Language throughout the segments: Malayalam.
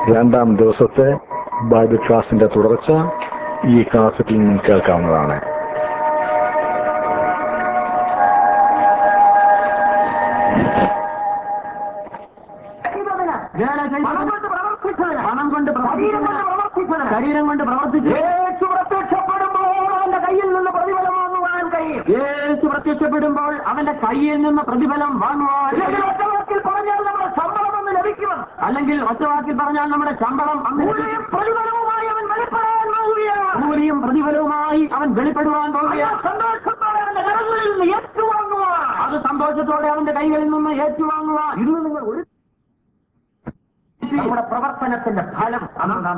രണ്ടാം ദിവസത്തെ ബൈബിൾ ക്ലാസിന്റെ തുടർച്ച ഈ കാസറ്റിൽ നിന്ന് കേൾക്കാവുന്നതാണ് വേല ചെയ്തവന് പണം കൊണ്ട് പ്രവർത്തിച്ചവന് ശരീരം കൊണ്ട് പ്രവർത്തിച്ചു യേശു പ്രത്യക്ഷപ്പെടുമ്പോൾ അവന്റെ കയ്യിൽ നിന്ന് പ്രതിഫലം വാങ്ങുവാൻ കഴിയും യേശു പ്രത്യക്ഷപ്പെടുമ്പോൾ അവന്റെ കയ്യിൽ നിന്ന് പ്രതിഫലം വാങ്ങുവാൻ അല്ലെങ്കിൽ ഒറ്റവാക്കിൽ പറഞ്ഞാൽ നമ്മുടെ ശമ്പളം ഒന്ന് ലഭിക്കുമെന്ന് അല്ലെങ്കിൽ ഒറ്റവാക്കിൽ പറഞ്ഞാൽ നമ്മുടെ ശമ്പളം അന്ന് കൂലിയും പ്രതിഫലവുമായി അവൻ വെളിപ്പെടാൻ പോവുകയാണ് കൂലിയും പ്രതിഫലവുമായി അവൻ വെളിപ്പെടുവാൻ അയ്യോ, പോകുകയാണ് സന്തോഷത്തോടെ അവന്റെ കരങ്ങളിൽ നിന്ന് ഏറ്റുവാങ്ങുവാൻ അത് സന്തോഷത്തോടെ അവന്റെ കൈകളിൽ നിന്ന് ഏറ്റുവാങ്ങുവാൻ ഇന്ന് നിങ്ങൾ ഒരു നമ്മുടെ പ്രവർത്തനത്തിന്റെ ഫലം അന്ന് നാം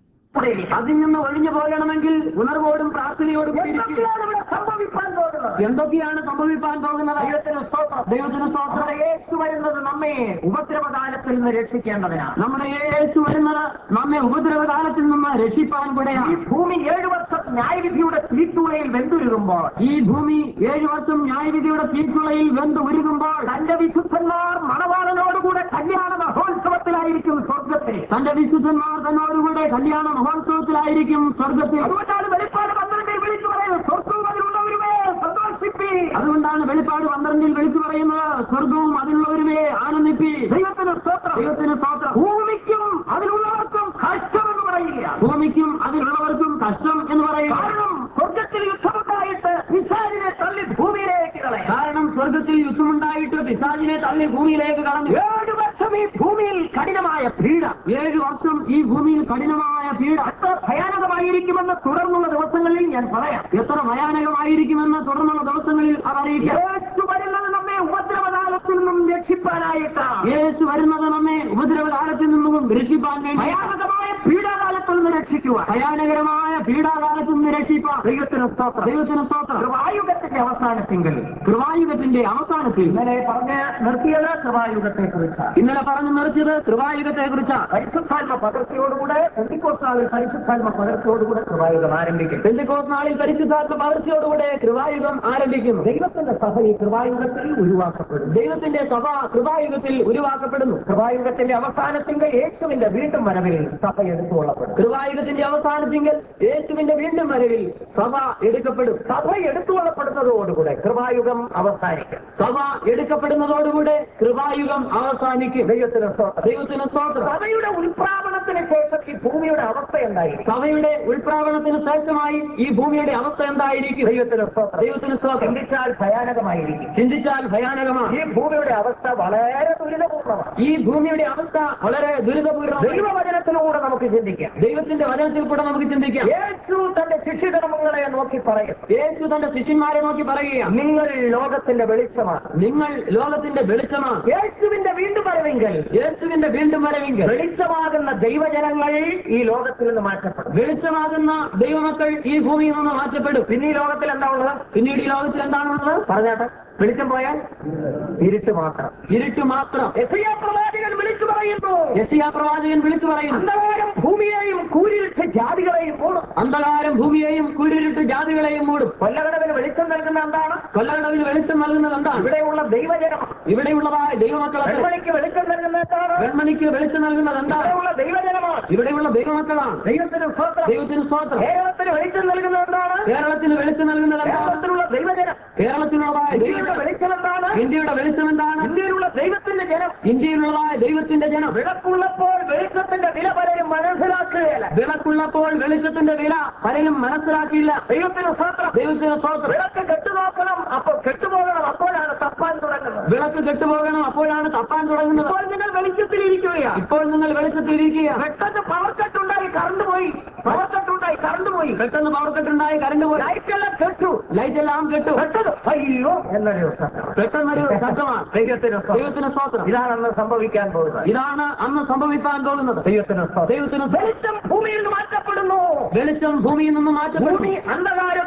അതിൽ നിന്ന് ഒഴിഞ്ഞു പോകണമെങ്കിൽ ഉണർവോടും പ്രാർത്ഥനയോടും കൂടി ഇരിക്കുക. എന്തൊക്കെയാണ് ഇവിടെ സംഭവിക്കാൻ പോകുന്നത് എന്തൊക്കെയാണ് സംഭവിക്കാൻ പോകുന്നത് ദൈവത്തിന് സ്തോത്രം ദൈവത്തിന് സ്തോത്രം നമ്മുടെ യേശു വരുന്നത് നമ്മെ ഉപദ്രവകാലത്തിൽ നിന്ന് രക്ഷിക്കേണ്ടതിനാണ് നമ്മുടെ യേശു വരുന്നത് നമ്മെ ഉപദ്രവകാലത്തിൽ നിന്ന് രക്ഷിപ്പാൻ ഈ കൂടെയാണ് ഭൂമി ഏഴു വർഷം ന്യായവിധിയുടെ തീറ്റുളയിൽ വെന്തുരുകുമ്പോൾ ഈ ഭൂമി ഏഴു വർഷം ന്യായവിധിയുടെ തീച്ചുളയിൽ വെന്ത് ഉരുകുമ്പോൾ തന്റെ വിശുദ്ധന്മാർ മണവാളനോടുകൂടെ കല്യാണ മഹോത്സവത്തിലായിരിക്കും സ്വർഗത്തിൽ തന്റെ വിശുദ്ധന്മാർ തന്നോടുകൂടെ കല്യാണ മഹോത്സവത്തിലായിരിക്കും സ്വർഗത്തിൽ അതുകൊണ്ടാണ് വെളിപ്പാട് പന്ത്രണ്ടിൽ വിളിച്ചു പറയുന്നത് സ്വർഗവും അതിലുള്ളവരുമേ സന്തോഷിപ്പി അതുകൊണ്ടാണ് വെളിപ്പാട് പന്ത്രണ്ടിൽ വിളിച്ചു പറയുന്നത് സ്വർഗവും അതിലുള്ളവരുമേ ആനന്ദിപ്പി ദൈവത്തിന് സ്തോത്രം ദൈവത്തിന് സ്തോത്രം ഭൂമിക്കും അതിലുള്ളവർക്കും കഷ്ടമെന്ന് പറയുക ഭൂമിക്കും അതിലുള്ളവർക്കും കഷ്ടം എന്ന് പറയുക കാരണം സ്വർഗത്തിൽ യുദ്ധമുണ്ടായിട്ട് പിശാചിനെ തള്ളി ഭൂമിയിലേക്ക് കളയാം കാരണം സ്വർഗത്തിൽ യുദ്ധമുണ്ടായിട്ട് പിശാചിനെ തള്ളി ഭൂമിയിലേക്ക് കളഞ്ഞു ഏഴു വർഷം ഈ ഭൂമിയിൽ കഠിനമായ പീഡ ഏഴു വർഷം ഈ ഭൂമിയിൽ കഠിനമായ പീഡ അത്ര ഭയാനകമായിരിക്കുമെന്ന് തുടർന്നുള്ള ദിവസങ്ങളിൽ ഞാൻ പറയാം എത്ര ഭയാനകമായിരിക്കുമെന്ന് തുടർന്നുള്ള ദിവസങ്ങളിൽ അവർ അറിയിക്കാം യേശു വരുന്നത് നമ്മെ ഉപദ്രവകാലത്തിൽ നിന്നും രക്ഷിപ്പാനായിട്ടാണ് യേശു വരുന്നത് നമ്മെ ഉപദ്രവകാലത്തിൽ നിന്നും രക്ഷിപ്പാൻ വേണ്ടി ഭയാനകമായ പീഡാകാലത്തിൽ നിന്ന് രക്ഷിക്കുവാൻ ഭയാനകരമായ പീഡാകാലത്തിൽ നിന്ന് രക്ഷിപ്പാൻ ദൈവത്തിന് സ്തോത്രം ദൈവത്തിന് സ്തോത്രം കൃപായുഗത്തിന്റെ അവസാനത്തിങ്കിൽ കൃപായുഗത്തിന്റെ അവസാനത്തിൽ ഇന്നലെ പറഞ്ഞ് നിർത്തിയത് കൃപായുഗത്തെ കുറിച്ചാണ് ഇന്നലെ പറഞ്ഞു നിർത്തിയത് കൃപായുഗത്തെ കുറിച്ചാണ് പരിശുദ്ധാത്മ പകർച്ചയോടുകൂടെ പെന്തിക്കോസ്താളിൽ പരിശുദ്ധാത്മ പകർച്ചയോടുകൂടെ കൃപായുഗം ആരംഭിക്കും പെന്തിക്കോസ് നാളിൽ പരിശുദ്ധാത്മ പകർച്ചയോടുകൂടെ കൃപായുഗം ആരംഭിക്കുന്നു ദൈവത്തിന്റെ സഭ ഈ കൃപായുഗത്തിൽ ഉരുവാക്കപ്പെടും ദൈവത്തിന്റെ സഭ കൃപായുഗത്തിൽ ഉരുവാക്കപ്പെടുന്നു കൃപായുഗത്തിന്റെ അവസാനത്തിങ്കിൽ യേശുവിന്റെ വീണ്ടും വരവിൽ സഭ എടുത്തുകൊള്ളപ്പെടും കൃപായുഗത്തിന്റെ അവസാനത്തിങ്കിൽ യേശുവിന്റെ വീണ്ടും വരവിൽ സഭ എടുക്കപ്പെടും സഭ എടുത്തുകൊള്ളപ്പെടുന്നതോടുകൂടെ കൃപായുഗം അവസാനിക്കും സഭ എടുക്കപ്പെടുന്നതോടുകൂടെ കൃപായുഗം അവസാനിക്കും ദൈവത്തിന് സ്തോത്രം. ദൈവത്തിന് സ്തോത്രം സഭയുടെ ഉൽപ്രാപണത്തിന് ശേഷം ഈ ഭൂമിയുടെ അവസ്ഥ എന്തായിരിക്കും സഭയുടെ ഉൾപ്രാവണത്തിന് ശേഷമായി ഈ ഭൂമിയുടെ അവസ്ഥ എന്തായിരിക്കും ദൈവത്തിന് സ്തോത്രം. ദൈവത്തിന് സ്തോത്രം ചിന്തിച്ചാൽ ഭയാനകമായിരിക്കും ചിന്തിച്ചാൽ ഭയാനകമാണ് ഈ ഭൂമിയുടെ അവസ്ഥ വളരെ ദുരിതപൂർണ്ണമാണ് ഈ ഭൂമിയുടെ അവസ്ഥ വളരെ ദുരിതപൂർണ്ണമാണ് ദൈവവചനത്തിലൂടെ നമുക്ക് ചിന്തിക്കാം ദൈവത്തിന്റെ വചനത്തിൽ കൂടെ നമുക്ക് ചിന്തിക്കാം യേശു തന്റെ ശിഷ്യധർമ്മങ്ങളെ നോക്കി പറയും യേശു തന്റെ ശിഷ്യന്മാരെ നോക്കി പറയുകയാണ് നിങ്ങൾ ലോകത്തിന്റെ വെളിച്ചമാണ് നിങ്ങൾ ലോകത്തിന്റെ വെളിച്ചമാണ് യേശുവിന്റെ വീണ്ടും വരവെങ്കിൽ യേശുവിന്റെ വീണ്ടും വരവെങ്കിൽ വെളിച്ചമാകുന്ന ദൈവജനങ്ങൾ ഈ ലോകത്തിൽ നിന്ന് മാറ്റപ്പെടും വെളിച്ചമാകുന്ന ദൈവമക്കൾ ഈ ഭൂമിയിൽ നിന്ന് മാറ്റപ്പെടും പിന്നെ ഈ ലോകത്തിൽ എന്താ ഉള്ളത് പിന്നീട് ഈ ലോകത്തിൽ എന്താണുള്ളത് പറഞ്ഞാട്ടെ വെളിച്ചം പോയാൽ ഇരുട്ട് മാത്രം ഇരുട്ട് മാത്രം യെശയ്യാ പ്രവാചകൻ വിളിച്ചു പറയുന്നു യസിയ പ്രവാചകൻ വിളിച്ചു പറയുന്നു അന്ധകാരം ഭൂമിയെയും കൂരിലിട്ട് ജാതികളെയും മൂടും അന്ധകാരം ഭൂമിയെയും കുരുരിട്ട് ജാതികളെയും മൂടും കൊല്ലകടവിന് വെളിച്ചം നൽകുന്ന എന്താണ് കൊല്ലകടവിന് വെളിച്ചം നൽകുന്നത് എന്താണ് ഇവിടെയുള്ള ദൈവജനം ഇവിടെയുള്ളതായ ദൈവമക്കളെ വെൺമണിക്ക് വെളിച്ചം നൽകുന്ന എന്താണ് വെൺമണിക്ക് വെളിച്ചം നൽകുന്നത് എന്താണ് ഇവിടെയുള്ള ദൈവജനമാണ് ഇവിടെയുള്ള ദൈവമക്കളാണ് ദൈവത്തിന് സ്വന്തം ദൈവത്തിന് സ്തോത്രം കേരളത്തിന് വെളിച്ചം നൽകുന്നത് എന്താണ് കേരളത്തിന് വെളിച്ചം നൽകുന്നത് എന്താണ് കേരളത്തിലുള്ള ദൈവജനം കേരളത്തിലുള്ളതായ ഇന്ത്യയുടെ ദൈവം വെളിച്ചം എന്താണ് ഇന്ത്യയുടെ വെളിച്ചം എന്താണ് ഇന്ത്യയിലുള്ള ദൈവത്തിന്റെ ജനം ഇന്ത്യയിലുള്ളതായ ദൈവത്തിന്റെ ജനം വിളക്കുള്ളപ്പോൾ വെളിച്ചത്തിന്റെ വില പലരും മനസ്സിലാക്കുകയല്ല വിളക്കുള്ളപ്പോൾ വെളിച്ചത്തിന്റെ വില പലരും മനസ്സിലാക്കിയില്ല ദൈവത്തിന് സ്വന്തം ദൈവത്തിന് സ്തോത്രം വിളക്ക് കെട്ടുനോക്കണം അപ്പോൾ കെട്ടുപോകണം അപ്പോഴാണ് തപ്പാൻ തുടങ്ങുന്നത് വിളക്ക് കെട്ടുപോകണം അപ്പോഴാണ് തപ്പാൻ തുടങ്ങുന്നത് ഇപ്പോൾ നിങ്ങൾ വെളിച്ചത്തിലിരിക്കുകയാണ് ഇപ്പോൾ നിങ്ങൾ വെളിച്ചത്തിലിരിക്കുക പെട്ടെന്ന് പവർ കട്ടുണ്ടായി കറണ്ട് പോയി പവർ കട്ടുണ്ടായി കറണ്ട് പോയി പെട്ടെന്ന് പവർ കെട്ടുണ്ടായി കറണ്ട് പോയി ലൈറ്റെല്ലാം കെട്ടു ലൈറ്റ് എല്ലാം കെട്ടു പെട്ടെന്ന് അയ്യോ എന്നൊരു ശബ്ദം. പെട്ടെന്നൊരു ശബ്ദമാണ് ദൈവത്തിന് സ്വന്തം. ദൈവത്തിന് സ്തോത്രം ഇതാണെന്ന് സംഭവിക്കാൻ പോകുന്നത് ഇതാണ് അന്ന് സംഭവിക്കാൻ പോകുന്നത് ദൈവത്തിന് സ്വന്തം. ദൈവത്തിന് വെളിച്ചം ഭൂമിയിൽ നിന്ന് മാറ്റപ്പെടുന്നു വെളിച്ചം ഭൂമിയിൽ നിന്ന് മാറ്റപ്പെടും ഭൂമി അന്ധകാരത്തിലേക്ക്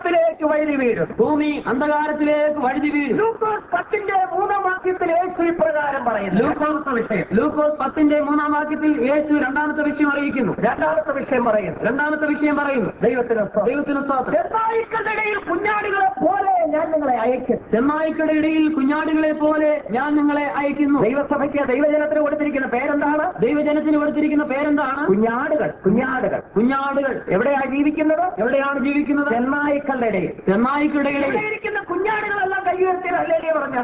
അന്ധകാരത്തിലേക്ക് വഴുതി വീഴും ഭൂമി അന്ധകാരത്തിലേക്ക് വഴുതി വീഴും ലൂക്കോസ് പത്തിന്റെ മൂന്നാം വാക്യത്തിൽ യേശു ഇപ്രകാരം പറയുന്നു രണ്ടാമത്തെ വിഷയം ലൂക്കോസ് പത്തിന്റെ മൂന്നാം വാക്യത്തിൽ യേശു രണ്ടാമത്തെ വിഷയം അറിയിക്കുന്നു രണ്ടാമത്തെ വിഷയം പറയുന്നു രണ്ടാമത്തെ വിഷയം പറയുന്നു ദൈവത്തിന് സ്തോത്രം. ദൈവത്തിന് സ്തോത്രം ചെന്നായ്ക്കളുടെ ഇടയിൽ കുഞ്ഞാടുകളെ പോലെ ഞാൻ നിങ്ങളെ അയക്കും ചെന്നായ്ക്കളുടെ ഇടയിൽ കുഞ്ഞാടുകളെ പോലെ ഞാൻ നിങ്ങളെ അയക്കുന്നു ദൈവസഭയ്ക്ക് ദൈവജനത്തിന് കൊടുത്തിരിക്കുന്ന പേരെന്താണ് ദൈവജനത്തിന് കൊടുത്തിരിക്കുന്ന പേരെന്താണ് കുഞ്ഞാടുകൾ കുഞ്ഞാടുകൾ കുഞ്ഞാടുകൾ എവിടെയാ ജീവിക്കുന്നത് എവിടെയാണ് ജീവിക്കുന്നത് ചെന്നായ്ക്കളുടെ ഇടയിൽ ചെന്നായ്ക്കളുടെ ഇവിടെ ഇടയിൽ ഇരിക്കുന്ന കുഞ്ഞാടുകളെല്ലാം കൈ ഉയർത്തി അല്ലേ പറഞ്ഞ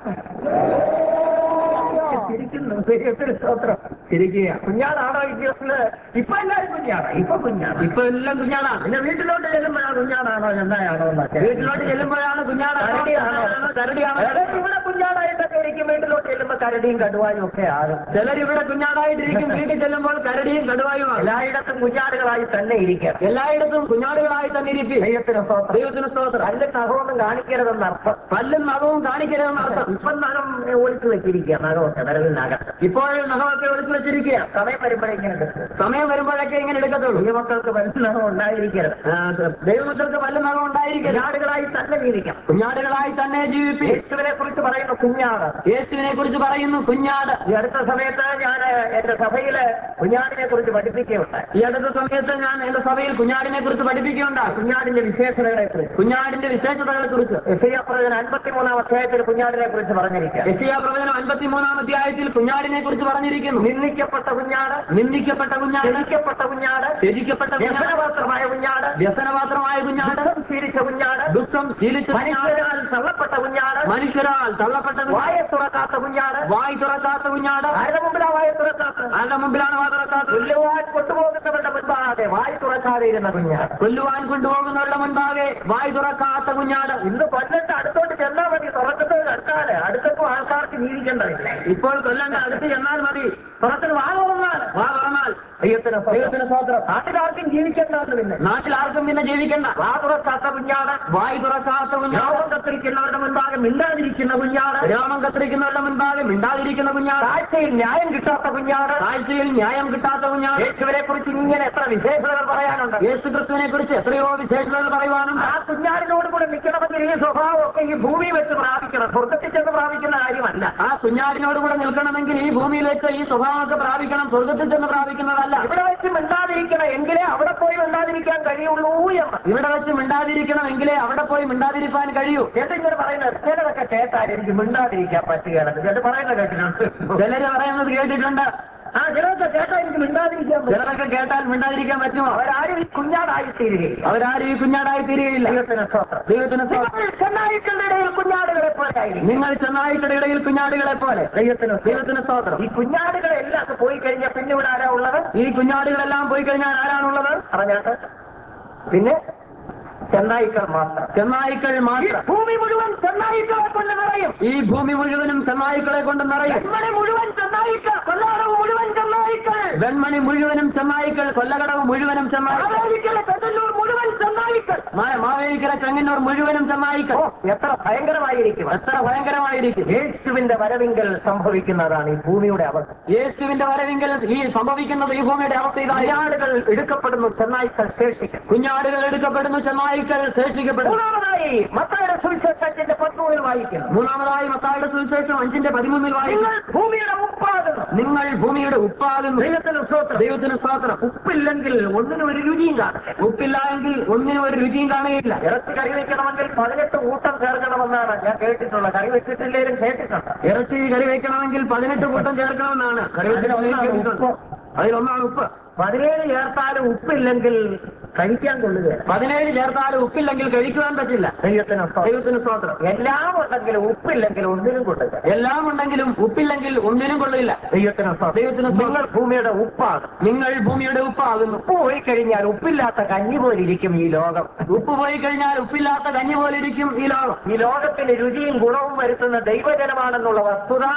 ചിരിക്കുന്നു ദൈവത്തിന് സ്തോത്രം ചിരിക്കുക കുഞ്ഞാടാണോ ഇരിക്കുന്നത് ഇപ്പൊ എല്ലാവരും കുഞ്ഞാടാ ഇപ്പൊ കുഞ്ഞാണ് ഇപ്പൊ എല്ലാം കുഞ്ഞാടാണ് പിന്നെ വീട്ടിലോട്ട് ചെല്ലുമ്പോഴാണ് കുഞ്ഞാടാണോ എന്തായാണോ എന്നൊക്കെ വീട്ടിലോട്ട് ചെല്ലുമ്പോഴാണ് കുഞ്ഞാടാണോ കരടിയാണോ? കരടിയാണോ ചിലർ ഇവിടെ കുഞ്ഞാടായിട്ടൊക്കെ ഇരിക്കും വീട്ടിലോട്ട് ചെല്ലുമ്പോ കരടിയും കടുവായും ഒക്കെ ആകും ചിലർ ഇവിടെ കുഞ്ഞാടായിട്ടിരിക്കും വീട്ടിൽ ചെല്ലുമ്പോൾ കരടിയും കടുവായുമാണ് എല്ലായിടത്തും കുഞ്ഞാടുകളായി തന്നെ ഇരിക്കണം എല്ലായിടത്തും കുഞ്ഞാടുകളായി തന്നെ ഇരിക്കും ദൈവത്തിന് സ്തോത്രം ദൈവത്തിന് സ്തോത്രം അല്ല നഖമൊന്നും കാണിക്കരുതെന്ന് അർത്ഥം പല്ലും നഖവും കാണിക്കരുതെന്ന് അർത്ഥം ഇപ്പം നഖം ഒളിച്ചു വെച്ചിരിക്കുക നഖമൊക്കെ വിരലിനകത്ത് ഇപ്പോൾ നഖമൊക്കെ ഒളിച്ചു വെച്ചിരിക്കുക സമയം വരുമ്പോഴേക്കും എടുക്കും സമയം വരുമ്പോഴൊക്കെ ഇങ്ങനെ എടുക്കത്തുള്ളൂ കുഞ്ഞുമക്കൾക്ക് മനസ്സിലാകും ഉണ്ടായിരിക്കരുത് ആ, ദൈവമക്കൾക്ക് വല്ല നഖം ഉണ്ടായിരിക്കില്ല കുഞ്ഞാടുകളായി തന്നെ ജീവിക്കാം കുഞ്ഞാടുകളായി തന്നെ ജീവിപ്പി യേശുവിനെ കുറിച്ച് പറയുന്ന കുഞ്ഞാട് യേശുവിനെ കുറിച്ച് പറയുന്നു കുഞ്ഞാട് ഈ അടുത്ത സമയത്ത് ഞാൻ എന്റെ സഭയില് കുഞ്ഞാടിനെ കുറിച്ച് പഠിപ്പിക്കുകയുണ്ടായി ഈ അടുത്ത സമയത്ത് ഞാൻ എന്റെ സഭയിൽ കുഞ്ഞാടിനെ കുറിച്ച് പഠിപ്പിക്കുകയുണ്ടായി കുഞ്ഞാടിന്റെ വിശേഷതകളെ കുറിച്ച് കുഞ്ഞാടിന്റെ വിശേഷതകളെ കുറിച്ച് പ്രവചന അൻപത്തിമൂന്നാം അധ്യായത്തിൽ കുഞ്ഞാടിനെ കുറിച്ച് പറഞ്ഞിരിക്കുക യശയാ പ്രവചനം അൻപത്തിമൂന്നാം അധ്യായത്തിൽ കുഞ്ഞാടിനെ കുറിച്ച് പറഞ്ഞിരിക്കുന്നു നിന്ദിക്കപ്പെട്ട കുഞ്ഞാട് നിന്ദിക്കപ്പെട്ട കുഞ്ഞാട് ത്യജിക്കപ്പെട്ട കുഞ്ഞാട് ത്യജിക്കപ്പെട്ട കുഞ്ഞാട് വ്യസനപാത്രമായ കുഞ്ഞാട് വ്യസനപാത്രമായ കുഞ്ഞാട് ദുഃഖം ശീലിച്ച കുഞ്ഞാട് ദുഃഖം ശീലിച്ച കുഞ്ഞാട് മനുഷ്യരാൽ തള്ളപ്പെട്ട കുഞ്ഞാട് മനുഷ്യരാൽ തള്ളപ്പെട്ട കുഞ്ഞാട് വായ തുറക്കാത്ത കുഞ്ഞാട് വായി തുറക്കാത്ത കുഞ്ഞാട് ആരുടെ മുമ്പിലാ വായ തുറക്കാത്ത ആരുടെ മുമ്പിലാണ് വാ തുറക്കാത്തത് കൊല്ലുവാൻ കൊണ്ടുപോകുന്നവരുടെ മുൻപാകെ വായ തുറക്കാതെ ഇരുന്ന കുഞ്ഞാട് കൊല്ലുവാൻ കൊണ്ടുപോകുന്നവരുടെ മുൻപാകെ വായി തുറക്കാത്ത കുഞ്ഞാട് ഇന്ന് കൊല്ലത്ത് അടുത്തോട്ട് ചെന്നാൽ മതി തുറക്കുന്നത് കണ്ടാല് അടുത്തൊക്കെ ആൾക്കാർക്ക് ജീവിക്കേണ്ടതില്ലേ ഇപ്പോൾ കൊല്ലണ്ട അടുത്ത് ചെന്നാൽ മതി തുറത്തിന് വാ തുറന്നാൽ വാ തുറന്നാൽ ദൈവത്തിന് സ്വന്തം. ദൈവത്തിന് സ്തോത്രം നാട്ടിലാർക്കും ജീവിക്കേണ്ടതെന്ന് പിന്നെ നാട്ടിൽ ആർക്കും പിന്നെ ജീവിക്കണ്ട വാ തുറക്കാത്ത കുഞ്ഞാട് വായി തുറക്കാത്ത കുഞ്ഞാട് രോഗം കത്തിരിക്കുന്നവരുടെ മുൻപാകെ മിണ്ടാതിരിക്കുന്ന കുഞ്ഞാട് രോമം കത്തിരിക്കുന്നവരുടെ മുൻപാകെ മിണ്ടാതിരിക്കുന്ന കുഞ്ഞാട് കാഴ്ചയിൽ ന്യായം കിട്ടാത്ത കുഞ്ഞാട് കാഴ്ചയിൽ ന്യായം കിട്ടാത്ത കുഞ്ഞാട് യേശുവിനെ കുറിച്ച് ഇങ്ങനെ എത്ര വിശേഷതകൾ പറയാനുണ്ട് യേശു ക്രിസ്തുവിനെ കുറിച്ച് എത്രയോ വിശേഷതകൾ പറയുവാനുണ്ട് ആ കുഞ്ഞാടിനോട് കൂടെ നിൽക്കണമെങ്കിൽ ഈ സ്വഭാവമൊക്കെ ഈ ഭൂമി വെച്ച് പ്രാപിക്കണം സ്വർഗത്തിൽ ചെന്ന് പ്രാപിക്കുന്ന കാര്യമല്ല ആ കുഞ്ഞാടിനോട് കൂടെ നിൽക്കണമെങ്കിൽ ഈ ഭൂമിയിൽ വെച്ച് ഈ സ്വഭാവമൊക്കെ പ്രാപിക്കണം സ്വർഗത്തിൽ ചെന്ന് പ്രാപിക്കുന്നതല്ല ഇവിടെ വെച്ച് മിണ്ടാതിരിക്കണം എങ്കിലേ അവിടെ പോയി മിണ്ടാതിരിക്കാൻ കഴിയുള്ളൂ എന്ന് ഇവിടെ വെച്ച് മിണ്ടാതിരിക്കണം എങ്കിലേ അവിടെ പോയി മിണ്ടാതിരിക്കാൻ കഴിയൂ എന്നിങ്ങനെ പറയുന്നത് ചിലതൊക്കെ കേട്ടാൽ എനിക്ക് മിണ്ടാതിരിക്കാൻ പറ്റുകയാണ് ചിലർ പറയുന്നത് കേട്ടിട്ടുണ്ട് ചിലര് പറയുന്നത് കേട്ടിട്ടുണ്ട് ആ ചിലതൊക്കെ കേട്ടാൽ എനിക്ക് മിണ്ടാതിരിക്കാൻ പറ്റും ചിലരൊക്കെ കേട്ടാൽ മിണ്ടാതിരിക്കാൻ പറ്റുമോ അവരാരും ഈ കുഞ്ഞാടായി തീരുകയില്ല അവരാരും ഈ കുഞ്ഞാടായി തീരുകയില്ല ദൈവത്തിന് സ്തോത്രം ദൈവത്തിന് സ്തോത്രം. നിങ്ങൾ ചെന്നായ്ക്കളുടെ ഇടയിൽ കുഞ്ഞാടുകളെ പോലെ ആയിരിക്കും നിങ്ങൾ ചെന്നായിയുടെ ഇടയിൽ കുഞ്ഞാടുകളെ പോലെ ദൈവത്തിന് സ്തോത്രം. ദൈവത്തിന് സ്തോത്രം ഈ കുഞ്ഞാടുകളെല്ലാം ഒക്കെ പോയി കഴിഞ്ഞാൽ പിന്നെ ഇവിടെ ആരാ ഉള്ളത് ഈ കുഞ്ഞാടുകളെല്ലാം പോയി കഴിഞ്ഞാൽ ആരാണുള്ളത് പറഞ്ഞാട്ട് പിന്നെ ചെന്നായ്ക്കൾ മാത്രം ചെന്നായ്ക്കൾ ഈ മാത്രം ഭൂമി മുഴുവൻ ചെന്നായ്ക്കളെ കൊണ്ട് നിറയും ഈ ഭൂമി മുഴുവനും ചെന്നായ്ക്കളെ കൊണ്ട് നിറയും വെൺമണി മുഴുവൻ ചെന്നായ്ക്കൾ കൊല്ലാടവ് മുഴുവൻ ചെന്നായ്ക്കൾ വെൺമണി മുഴുവനും ചെന്നായ്ക്കൾ കൊല്ലകടവ് മുഴുവനും ചെന്നായ്ക്കൾ ആവേലിക്കല പെട്ടല്ലൂർ മുഴുവൻ ചെന്നായ്ക്കൾ മാ- മാവേലിക്കര ചെങ്ങന്നൂർ മുഴുവനും ചെന്നായ്ക്കൾ ഓ എത്ര ഭയങ്കരമായിരിക്കും എത്ര ഭയങ്കരമായിരിക്കും യേശുവിന്റെ വരവിങ്കൽ സംഭവിക്കുന്നതാണ് ഈ ഭൂമിയുടെ അവസ്ഥ യേശുവിന്റെ വരവെങ്കിൽ ഈ സംഭവിക്കുന്നത് ഈ ഭൂമിയുടെ അവസ്ഥ ഇതായി കുഞ്ഞാടുകൾ എടുക്കപ്പെടുന്നു ചെന്നായ്ക്കൾ ശേഷിക്കും കുഞ്ഞാടുകൾ എടുക്കപ്പെടുന്നു ചെന്നായ്ക്കൾ ശേഷിക്കപ്പെടുന്നു മൂന്നാമതായി മത്തയുടെ സുവിശേഷത്തിന്റെ പത്മൂന്നിൽ വായിക്കുന്നു മൂന്നാമതായി മത്തായുടെ സുവിശേഷം അഞ്ചിന്റെ പതിമൂന്നിൽ വായിക്കും നിങ്ങൾ ഭൂമിയുടെ ഉപ്പാകുന്നു നിങ്ങൾ ഭൂമിയുടെ ഉപ്പാകുന്നു ദൈവത്തിന് സ്തോത്രം ദൈവത്തിന് സ്വാത്രം ഉപ്പില്ലെങ്കിൽ ഒന്നിനും ഒരു രുചിയും കാണില്ല ഉപ്പില്ല എങ്കിൽ ഒന്നിനും ഒരു രുചിയും കാണുകയില്ല ഇറച്ചി കറി വെക്കണമെങ്കിൽ പതിനെട്ട് കൂട്ടം ചേർക്കണമെന്നാണ് ഞാൻ കേട്ടിട്ടുള്ളത് കറി വെച്ചിട്ടില്ലേലും കേട്ടിട്ടുണ്ട് ഇറച്ചി കറി വെക്കണമെങ്കിൽ പതിനെട്ട് കൂട്ടം ചേർക്കണമെന്നാണ് കറി വെച്ചിട്ട് ഉപ്പ്. അതിലൊന്നാണ് ഉപ്പ് പതിനേഴ് ചേർത്താലും ഉപ്പില്ലെങ്കിൽ കഴിക്കാൻ കൊള്ളുകയില്ല പതിനേഴ് ചേർത്താലും ഉപ്പില്ലെങ്കിൽ കഴിക്കുവാൻ പറ്റില്ല ദൈവത്തിന് സ്തോത്രം. ദൈവത്തിന് സ്വാത്രം എല്ലാം ഉണ്ടെങ്കിലും ഉപ്പില്ലെങ്കിൽ ഒന്നിനും കൊള്ളുക എല്ലാം ഉണ്ടെങ്കിലും ഉപ്പില്ലെങ്കിൽ ഒന്നിനും കൊള്ളില്ല ദൈവത്തിന് സ്തോത്രം. ദൈവത്തിന് സ്തോത്രം. നിങ്ങൾ ഭൂമിയുടെ ഉപ്പാണ് നിങ്ങൾ ഭൂമിയുടെ ഉപ്പാകുന്നു ഉപ്പ് പോയി കഴിഞ്ഞാൽ ഉപ്പില്ലാത്ത കഞ്ഞി പോലിരിക്കും ഈ ലോകം ഉപ്പ് പോയി കഴിഞ്ഞാൽ ഉപ്പില്ലാത്ത കഞ്ഞി പോലെ ഇരിക്കും ഈ ലോകം ഈ ലോകത്തിന് രുചിയും ഗുണവും വരുത്തുന്ന ദൈവജനമാണെന്നുള്ള വസ്തുത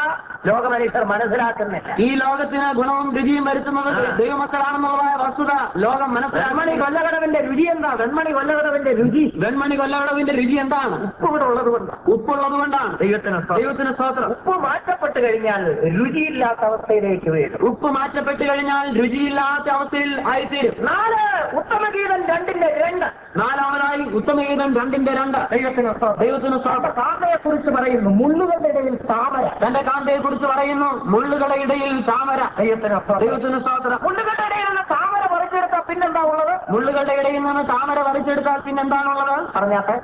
ലോകമനുഷ്യർ മനസ്സിലാക്കുന്നില്ല ഈ ലോകത്തിന് ഗുണവും രുചിയും വരുത്തുന്നത് ദൈവമക്കളാണെന്നുള്ളതായ വസ്തുത ലോകം വെൺമണി മനസ്സിലാക്കി കൊല്ലകടവിന്റെ രുചി എന്താ വെൺമണി കൊല്ലകടവിന്റെ രുചി വെൺമണി കൊല്ലവിടവിന്റെ രുചി എന്താണ് ഉപ്പ് കൂടെ ഉള്ളത് കൊണ്ടാണ് ഉപ്പുള്ളത് കൊണ്ടാണ് ദൈവത്തിന് സ്തോത്രം. ദൈവത്തിന് സ്തോത്രം ഉപ്പ് മാറ്റപ്പെട്ട് കഴിഞ്ഞാൽ രുചിയില്ലാത്ത അവസ്ഥയിലേക്ക് വരും ഉപ്പ് മാറ്റപ്പെട്ട് കഴിഞ്ഞാൽ രുചിയില്ലാത്ത അവസ്ഥയിൽ ആയിത്തീരും നാല് ഉത്തമഗീതം രണ്ടിന്റെ രണ്ട് നാലാമതായി ഉത്തമഗീതം രണ്ടിന്റെ രണ്ട് ദൈവത്തിന് സ്തോത്രം. ദൈവത്തിന് സ്തോത്രം താമരയെ കുറിച്ച് പറയുന്നു മുള്ളുകളുടെ ഇടയിൽ താമര തന്റെ കാന്തയെ കുറിച്ച് പറയുന്നു മുള്ളുകളുടെ ഇടയിൽ താമര ദൈവത്തിന് സ്തോത്രം. ദൈവത്തിന് സ്തോത്രം മുള്ളുകളുടെ ഇടയിൽ നിന്ന് താമര പറിച്ചെടുത്താൽ പിന്നെന്താ ഉള്ളത് മുള്ളുകളുടെ ഇടയിൽ നിന്ന് താമര പറിച്ചെടുത്താൽ പിന്നെന്താണുള്ളത് പറഞ്ഞാട്ടെ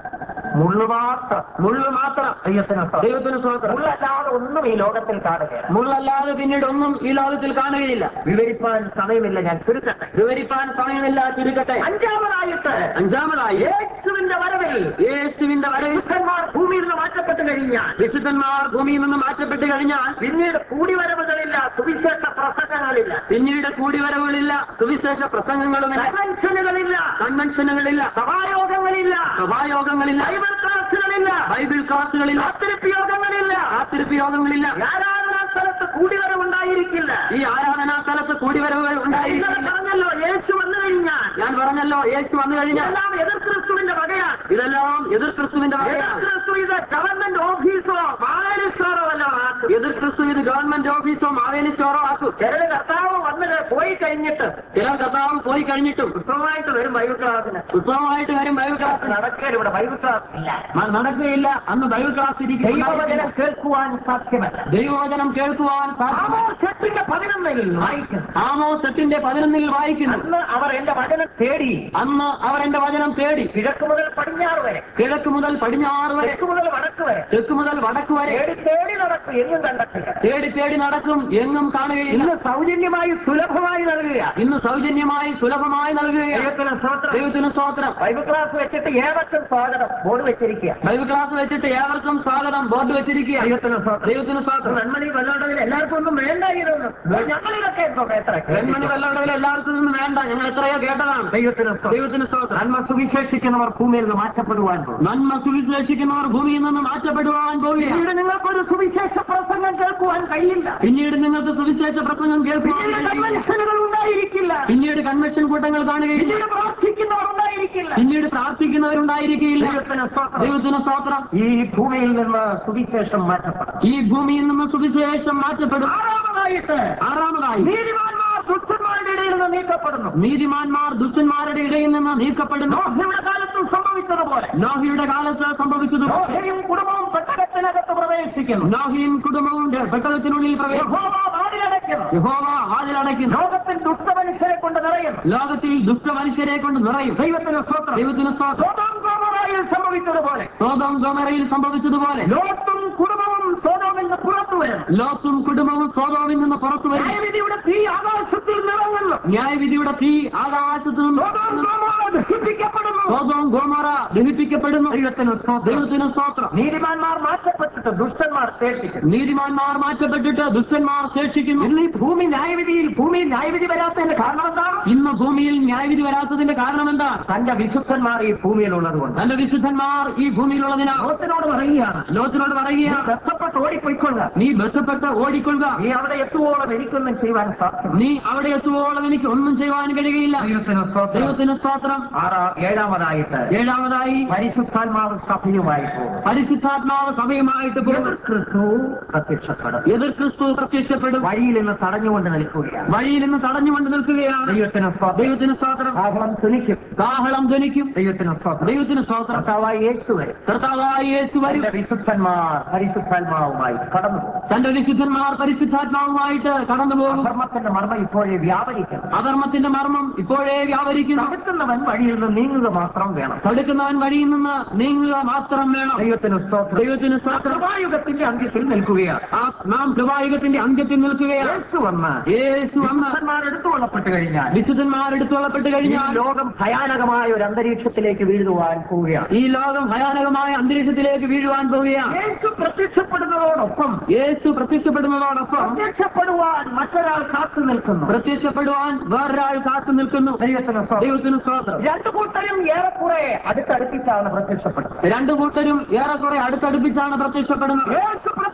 മുള്ളു മാത്രം മുള്ളു മാത്രം ദൈവത്തിന് സ്തോത്രം. ദൈവത്തിന് സ്തോത്രം മുള്ളല്ലാതെ ഒന്നും ഈ ലോകത്തിൽ കാണുകയില്ല മുള്ളല്ലാതെ പിന്നീട് ഒന്നും ഈ ലോകത്തിൽ കാണുകയില്ല വിവരിപ്പാൻ സമയമില്ല ഞാൻ ചുരുക്കട്ടെ വിവരിപ്പാൻ സമയമില്ല ചുരുക്കട്ടെ അഞ്ചാമതായിട്ട് അഞ്ചാമതായി യേശുവിന്റെ വരവിൽ യേശുവിന്റെ വരവിൽ വിശുദ്ധന്മാർ ഭൂമിയിൽ നിന്ന് മാറ്റപ്പെട്ട് കഴിഞ്ഞാൽ വിശുദ്ധന്മാർ ഭൂമിയിൽ നിന്ന് മാറ്റപ്പെട്ട് കഴിഞ്ഞാൽ പിന്നീട് കൂടിവരവുകളില്ല സുവിശേഷ പ്രസംഗങ്ങളില്ല പിന്നീട് കൂടിവരവുകളില്ല സുവിശേഷ പ്രസംഗങ്ങളുമില്ല കൺവെൻഷനുകളില്ല കൺവെൻഷനുകളില്ല സഭായോഗങ്ങളില്ല സഭായോഗങ്ങളില്ല ബൈബിൾ ക്ലാസുകളില്ല ബൈബിൾ ക്ലാസുകളില്ല കാത്തിരിപ്പ് യോഗങ്ങളില്ല കാത്തിരിപ്പ് യോഗങ്ങളില്ല ആരാധനാ സ്ഥലത്ത് കൂടിവരവുണ്ടായിരിക്കില്ല ഈ ആരാധനാ സ്ഥലത്ത് കൂടിവരവുകൾ ഇന്നലെ ഉണ്ടായിരിക്കില്ല പറഞ്ഞല്ലോ യേശു വന്നു കഴിഞ്ഞാൽ ഞാൻ പറഞ്ഞല്ലോ യേശു വന്നു കഴിഞ്ഞാൽ എല്ലാം എതിർ ക്രിസ്തുവിന്റെ വകയാണ് ഇതെല്ലാം എതിർ ക്രിസ്തുവിന്റെ എതിർ വകയാണ് ക്രിസ്തു ഇത് ഗവൺമെന്റ് ഓഫീസോ മാവേലിസ്റ്റോറോ വല്ലോ ആക്കും എതിർ ക്രിസ്തു ഇത് ഗവൺമെന്റ് ഓഫീസോ മാവേലി സ്റ്റോറോ ആക്കും ചിലര് കർത്താവ് വന്നത് പോയി കഴിഞ്ഞിട്ട് ചിലർ കർത്താവ് പോയി കഴിഞ്ഞിട്ടും പുസ്തകമായിട്ട് വരും ബൈബിൾ ക്ലാസ്സിന് പുസ്തകമായിട്ട് കാര്യം ബൈബിൾ ക്ലാസ് നടക്കൽ ഇവിടെ ബൈബിൾ ക്ലാസ് ഇല്ല ന- നടക്കുകയില്ല അന്ന് ബൈബിൾ ക്ലാസ് ദൈവവചനം ഇരിക്കും കേൾക്കുവാൻ സാധ്യമല്ല ദൈവവചനം കേൾക്കുവാൻ സാധിക്കും ആമോസെട്ടിന്റെ പതിനൊന്നിൽ വായിക്കുന്നു ആമോ സെട്ടിന്റെ പതിനൊന്നിൽ വായിക്കുന്നു അന്ന് അവർ എന്റെ വചനം തേടി അന്ന് അവർ എന്റെ വചനം തേടി കിഴക്ക് മുതൽ പടിഞ്ഞാറ് വരെ കിഴക്ക് മുതൽ പടിഞ്ഞാറ് വരെ തെക്ക് മുതൽ വടക്ക് വരെ തെക്ക് മുതൽ വടക്ക് വരെ തേടി തേടി നടക്കും എങ്ങും കണ്ടെത്തില്ല തേടി തേടി നടക്കും എങ്ങും കാണുകയില്ല ഇന്ന് സൗജന്യമായി സുലഭമായി നൽകുക ഇന്ന് സൗജന്യമായി സുലഭമായി നൽകുകയാണ് ദൈവത്തിന് സ്തോത്രം ദൈവത്തിന് സ്തോത്രം ബൈബിൾ ക്ലാസ് വെച്ചിട്ട് ഏവർക്കും സ്വാഗതം ബോർഡ് വെച്ചിരിക്കുക ബൈബിൾ ക്ലാസ് വെച്ചിട്ട് ഏവർക്കും സ്വാഗതം ബോർഡ് വെച്ചിരിക്കുക ദൈവത്തിന് സ്തോത്രം ദൈവത്തിന് സ്വാഗതം വെൺമണി കൊല്ലോട്ടതിൽ എല്ലാവർക്കും ഒന്നും വേണ്ട ഇതൊന്നും ഞങ്ങൾ ഇതൊക്കെ എന്തോ എത്ര പെൺമണി വെള്ളവിടവിൽ എല്ലാവർക്കും ഇതൊന്നും വേണ്ട ഞങ്ങൾ എത്രയോ കേട്ടതാണ് ദൈവത്തിന് സ്തോത്രം. ദൈവത്തിന് സ്തോത്രം നന്മ സുവിശേഷിക്കുന്നവർ ഭൂമിയിൽ നിന്ന് മാറ്റപ്പെടുവാൻ പോകും നന്മ സുവിശേഷിക്കുന്നവർ ഭൂമിയിൽ നിന്ന് മാറ്റപ്പെടുവാൻ പോവുകയാണ് പിന്നീട് നിങ്ങൾക്കൊരു സുവിശേഷ പ്രസംഗം കേൾക്കുവാൻ കഴിയില്ല പിന്നീട് നിങ്ങൾക്ക് സുവിശേഷ പ്രസംഗം കേൾക്കുവാൻ പിന്നീട് കഴിയില്ല. കൺവെൻഷനുകൾ ഉണ്ടായിരിക്കില്ല പിന്നീട് കൺവെൻഷൻ കൂട്ടങ്ങൾ കാണുകയില്ല പിന്നീട് പ്രാർത്ഥിക്കുന്നവർ ഉണ്ടായിരിക്കില്ല പിന്നീട് പ്രാർത്ഥിക്കുന്നവരുണ്ടായിരിക്കുകയില്ല ദൈവത്തിന് സ്തോത്രം. ദൈവത്തിന് സ്തോത്രം ഈ ഭൂമിയിൽ നിന്ന് സുവിശേഷം മാറ്റപ്പെടും ഈ ഭൂമിയിൽ നിന്ന് സുവിശേഷം മാറ്റപ്പെടും ആറാമതായിട്ട് ആറാമതായി നീതിമാന്മാർ ദുഷ്ടന്മാരുടെ ഇടയിൽ നിന്ന് നീക്കപ്പെടുന്നു നീതിമാന്മാർ ദുഷ്ടന്മാരുടെ ഇടയിൽ നിന്ന് നീക്കപ്പെടുന്നു നോഹയുടെ കാലത്തും സംഭവിച്ചതുപോലെ നോഹിയുടെ കാലത്ത് സംഭവിച്ചതുപോലെ നോഹയും കുടുംബവും പെട്ടകത്തിനകത്ത് പ്രവേശിക്കുന്നു നോഹിയും കുടുംബവും പെട്ടകത്തിനുള്ളിൽ പ്രവേശിച്ചു യഹോവ വാതിലടയ്ക്കുന്നു യഹോവ വാതിലടയ്ക്കുന്നു ലോകത്തിൽ ദുഷ്ടമനുഷ്യരെ കൊണ്ട് നിറയുന്നു ലോകത്തിൽ ദുഷ്ടമനുഷ്യരെ കൊണ്ട് നിറയും ദൈവത്തിന് സ്വത്രം ദൈവത്തിന് സ്തോത്രം സോതോം ഗോമോറയിൽ സംഭവിച്ചതുപോലെ സോതം ഗോമരയിൽ സംഭവിച്ചതുപോലെ ലോകത്തും കുടുംബവും സോതോമിൽ നിന്ന് പുറത്തു വരുന്നു ലോത്തും കുടുംബവും സോതോമിൽ നിന്ന് പുറത്തു വരും ന്യായവിധിയുടെ തീ ആകാശത്തിൽ നിറങ്ങുന്നു ന്യായവിധിയുടെ തീ ആകാശത്തു സോതോം നിന്ന് ഗോമോറ ദഹിപ്പിക്കപ്പെടുന്നു സോതോം ഗോമറ ദഹിപ്പിക്കപ്പെടുന്നു ദൈവത്തിന് സ്തോത്രം. ദൈവത്തിന് സ്തോത്രം നീതിമാന്മാർ മാറ്റപ്പെട്ടിട്ട് ദുഷ്ടന്മാർ ശേഷിക്കുന്നു നീതിമാന്മാർ മാറ്റപ്പെട്ടിട്ട് ദുഷ്ടന്മാർ ശേഷിക്കുന്നു ഇന്ന് ഈ ഭൂമി ന്യായവിധിയിൽ ഭൂമിയിൽ ന്യായവിധി വരാത്തതിന്റെ കാരണം എന്താണ് ഇന്ന് ഭൂമിയിൽ ന്യായവിധി വരാത്തതിന്റെ കാരണം എന്താ തന്റെ വിശുദ്ധന്മാർ ഈ ഭൂമിയിലുള്ളത് കൊണ്ട് തന്റെ വിശുദ്ധന്മാർ ഈ ഭൂമിയിലുള്ളതിനാ ലോകത്തിനോട് പറയുകയാണ് ലോകത്തിനോട് പറയുകയാണ് ബന്ധപ്പെട്ട് ഓടിപ്പോയിക്കൊള്ളുക നീ ബന്ധപ്പെട്ട് ഓടിക്കൊള്ളുക നീ അവിടെ എത്തുവോളം എനിക്കൊന്നും ചെയ്യുവാൻ സാധ്യമല്ല നീ അവിടെ എത്തുവോളം എനിക്ക് ഒന്നും ചെയ്യുവാൻ കഴിയുകയില്ല ദൈവത്തിന് സ്തോത്രം. ദൈവത്തിന് സ്തോത്രം ആറാ ഏഴാമതായിട്ട് ഏഴാമതായി പരിശുദ്ധാത്മാവ് സഭയുമായി പോകും പരിശുദ്ധാത്മാവ് സഭയുമായിട്ട് പോകും എതിർ ക്രിസ്തു പ്രത്യക്ഷപ്പെടും എതിർ ക്രിസ്തു പ്രത്യക്ഷപ്പെടും വഴിയിൽ നിന്ന് തടഞ്ഞുകൊണ്ട് നിൽക്കുകയാണ് വഴിയിൽ നിന്ന് തടഞ്ഞുകൊണ്ട് നിൽക്കുകയാണ് ദൈവത്തിന് സ്തോത്രം. ദൈവത്തിന് സ്തോത്രം കാഹളം തുനിക്കും കാഹളം ധ്വനിക്കും ദൈവത്തിന് സ്തോത്രം. ദൈവത്തിന് സ്തോത്രം കർത്താവായ യേശു വരും കർത്താവായ യേശു വരും തന്റെ വിശുദ്ധന്മാർ പരിശുദ്ധാത്മാവുമായി കടന്നു പോകും തന്റെ വിശുദ്ധന്മാർ പരിശുദ്ധാത്മാവുമായിട്ട് കടന്നുപോകും അധർമ്മത്തിന്റെ മർമ്മം ഇപ്പോഴേ വ്യാപരിക്കണം അധർമ്മത്തിന്റെ മർമ്മം ഇപ്പോഴേ വ്യാപരിക്കുന്നു തടുക്കുന്നവൻ വഴിയിൽ നിന്ന് നീങ്ങുക മാത്രം വേണം തടുക്കുന്നവൻ വഴിയിൽ നിന്ന് നീങ്ങുക മാത്രം വേണം ദൈവത്തിന് സ്തോത്രം ദൈവത്തിന് സ്തോത്രം കൃപായുഗത്തിന്റെ അന്ത്യത്തിൽ നിൽക്കുകയാണ് ആ നാം കൃപായുഗത്തിന്റെ അന്ത്യത്തിൽ നിൽക്കുകയാണ് യേശു വന്ന് യേശു വന്ന് വിശുദ്ധന്മാർ എടുത്തുകൊള്ളപ്പെട്ട് കഴിഞ്ഞാൽ വിശുദ്ധന്മാർ എടുത്തുകൊള്ളപ്പെട്ട് ഈ കഴിഞ്ഞാൽ ലോകം ഭയാനകമായ ഒരു അന്തരീക്ഷത്തിലേക്ക് വീഴുവാൻ പോവുകയാണ് ഈ ലോകം ഭയാനകമായ അന്തരീക്ഷത്തിലേക്ക് വീഴുവാൻ പോവുകയാണ് യേശു പ്രത്യക്ഷപ്പെടുന്നതോടൊപ്പം യേശു പ്രത്യക്ഷപ്പെടുന്നതോടൊപ്പം പ്രത്യക്ഷപ്പെടുവാൻ മറ്റൊരാൾ കാത്തു നിൽക്കുന്നു പ്രത്യക്ഷപ്പെടുവാൻ വേറൊരാൾ കാത്തു നിൽക്കുന്നു ദൈവത്തിന് സ്തോത്രം. ദൈവത്തിന് സ്തോത്രം രണ്ടു കൂട്ടരും ഏറെക്കുറെ അടുത്തടുപ്പിച്ചാണ് പ്രത്യക്ഷപ്പെടുന്നത് രണ്ടു കൂട്ടരും ഏറെക്കുറെ അടുത്തടുപ്പിച്ചാണ് പ്രത്യക്ഷപ്പെടുന്നത് യേശു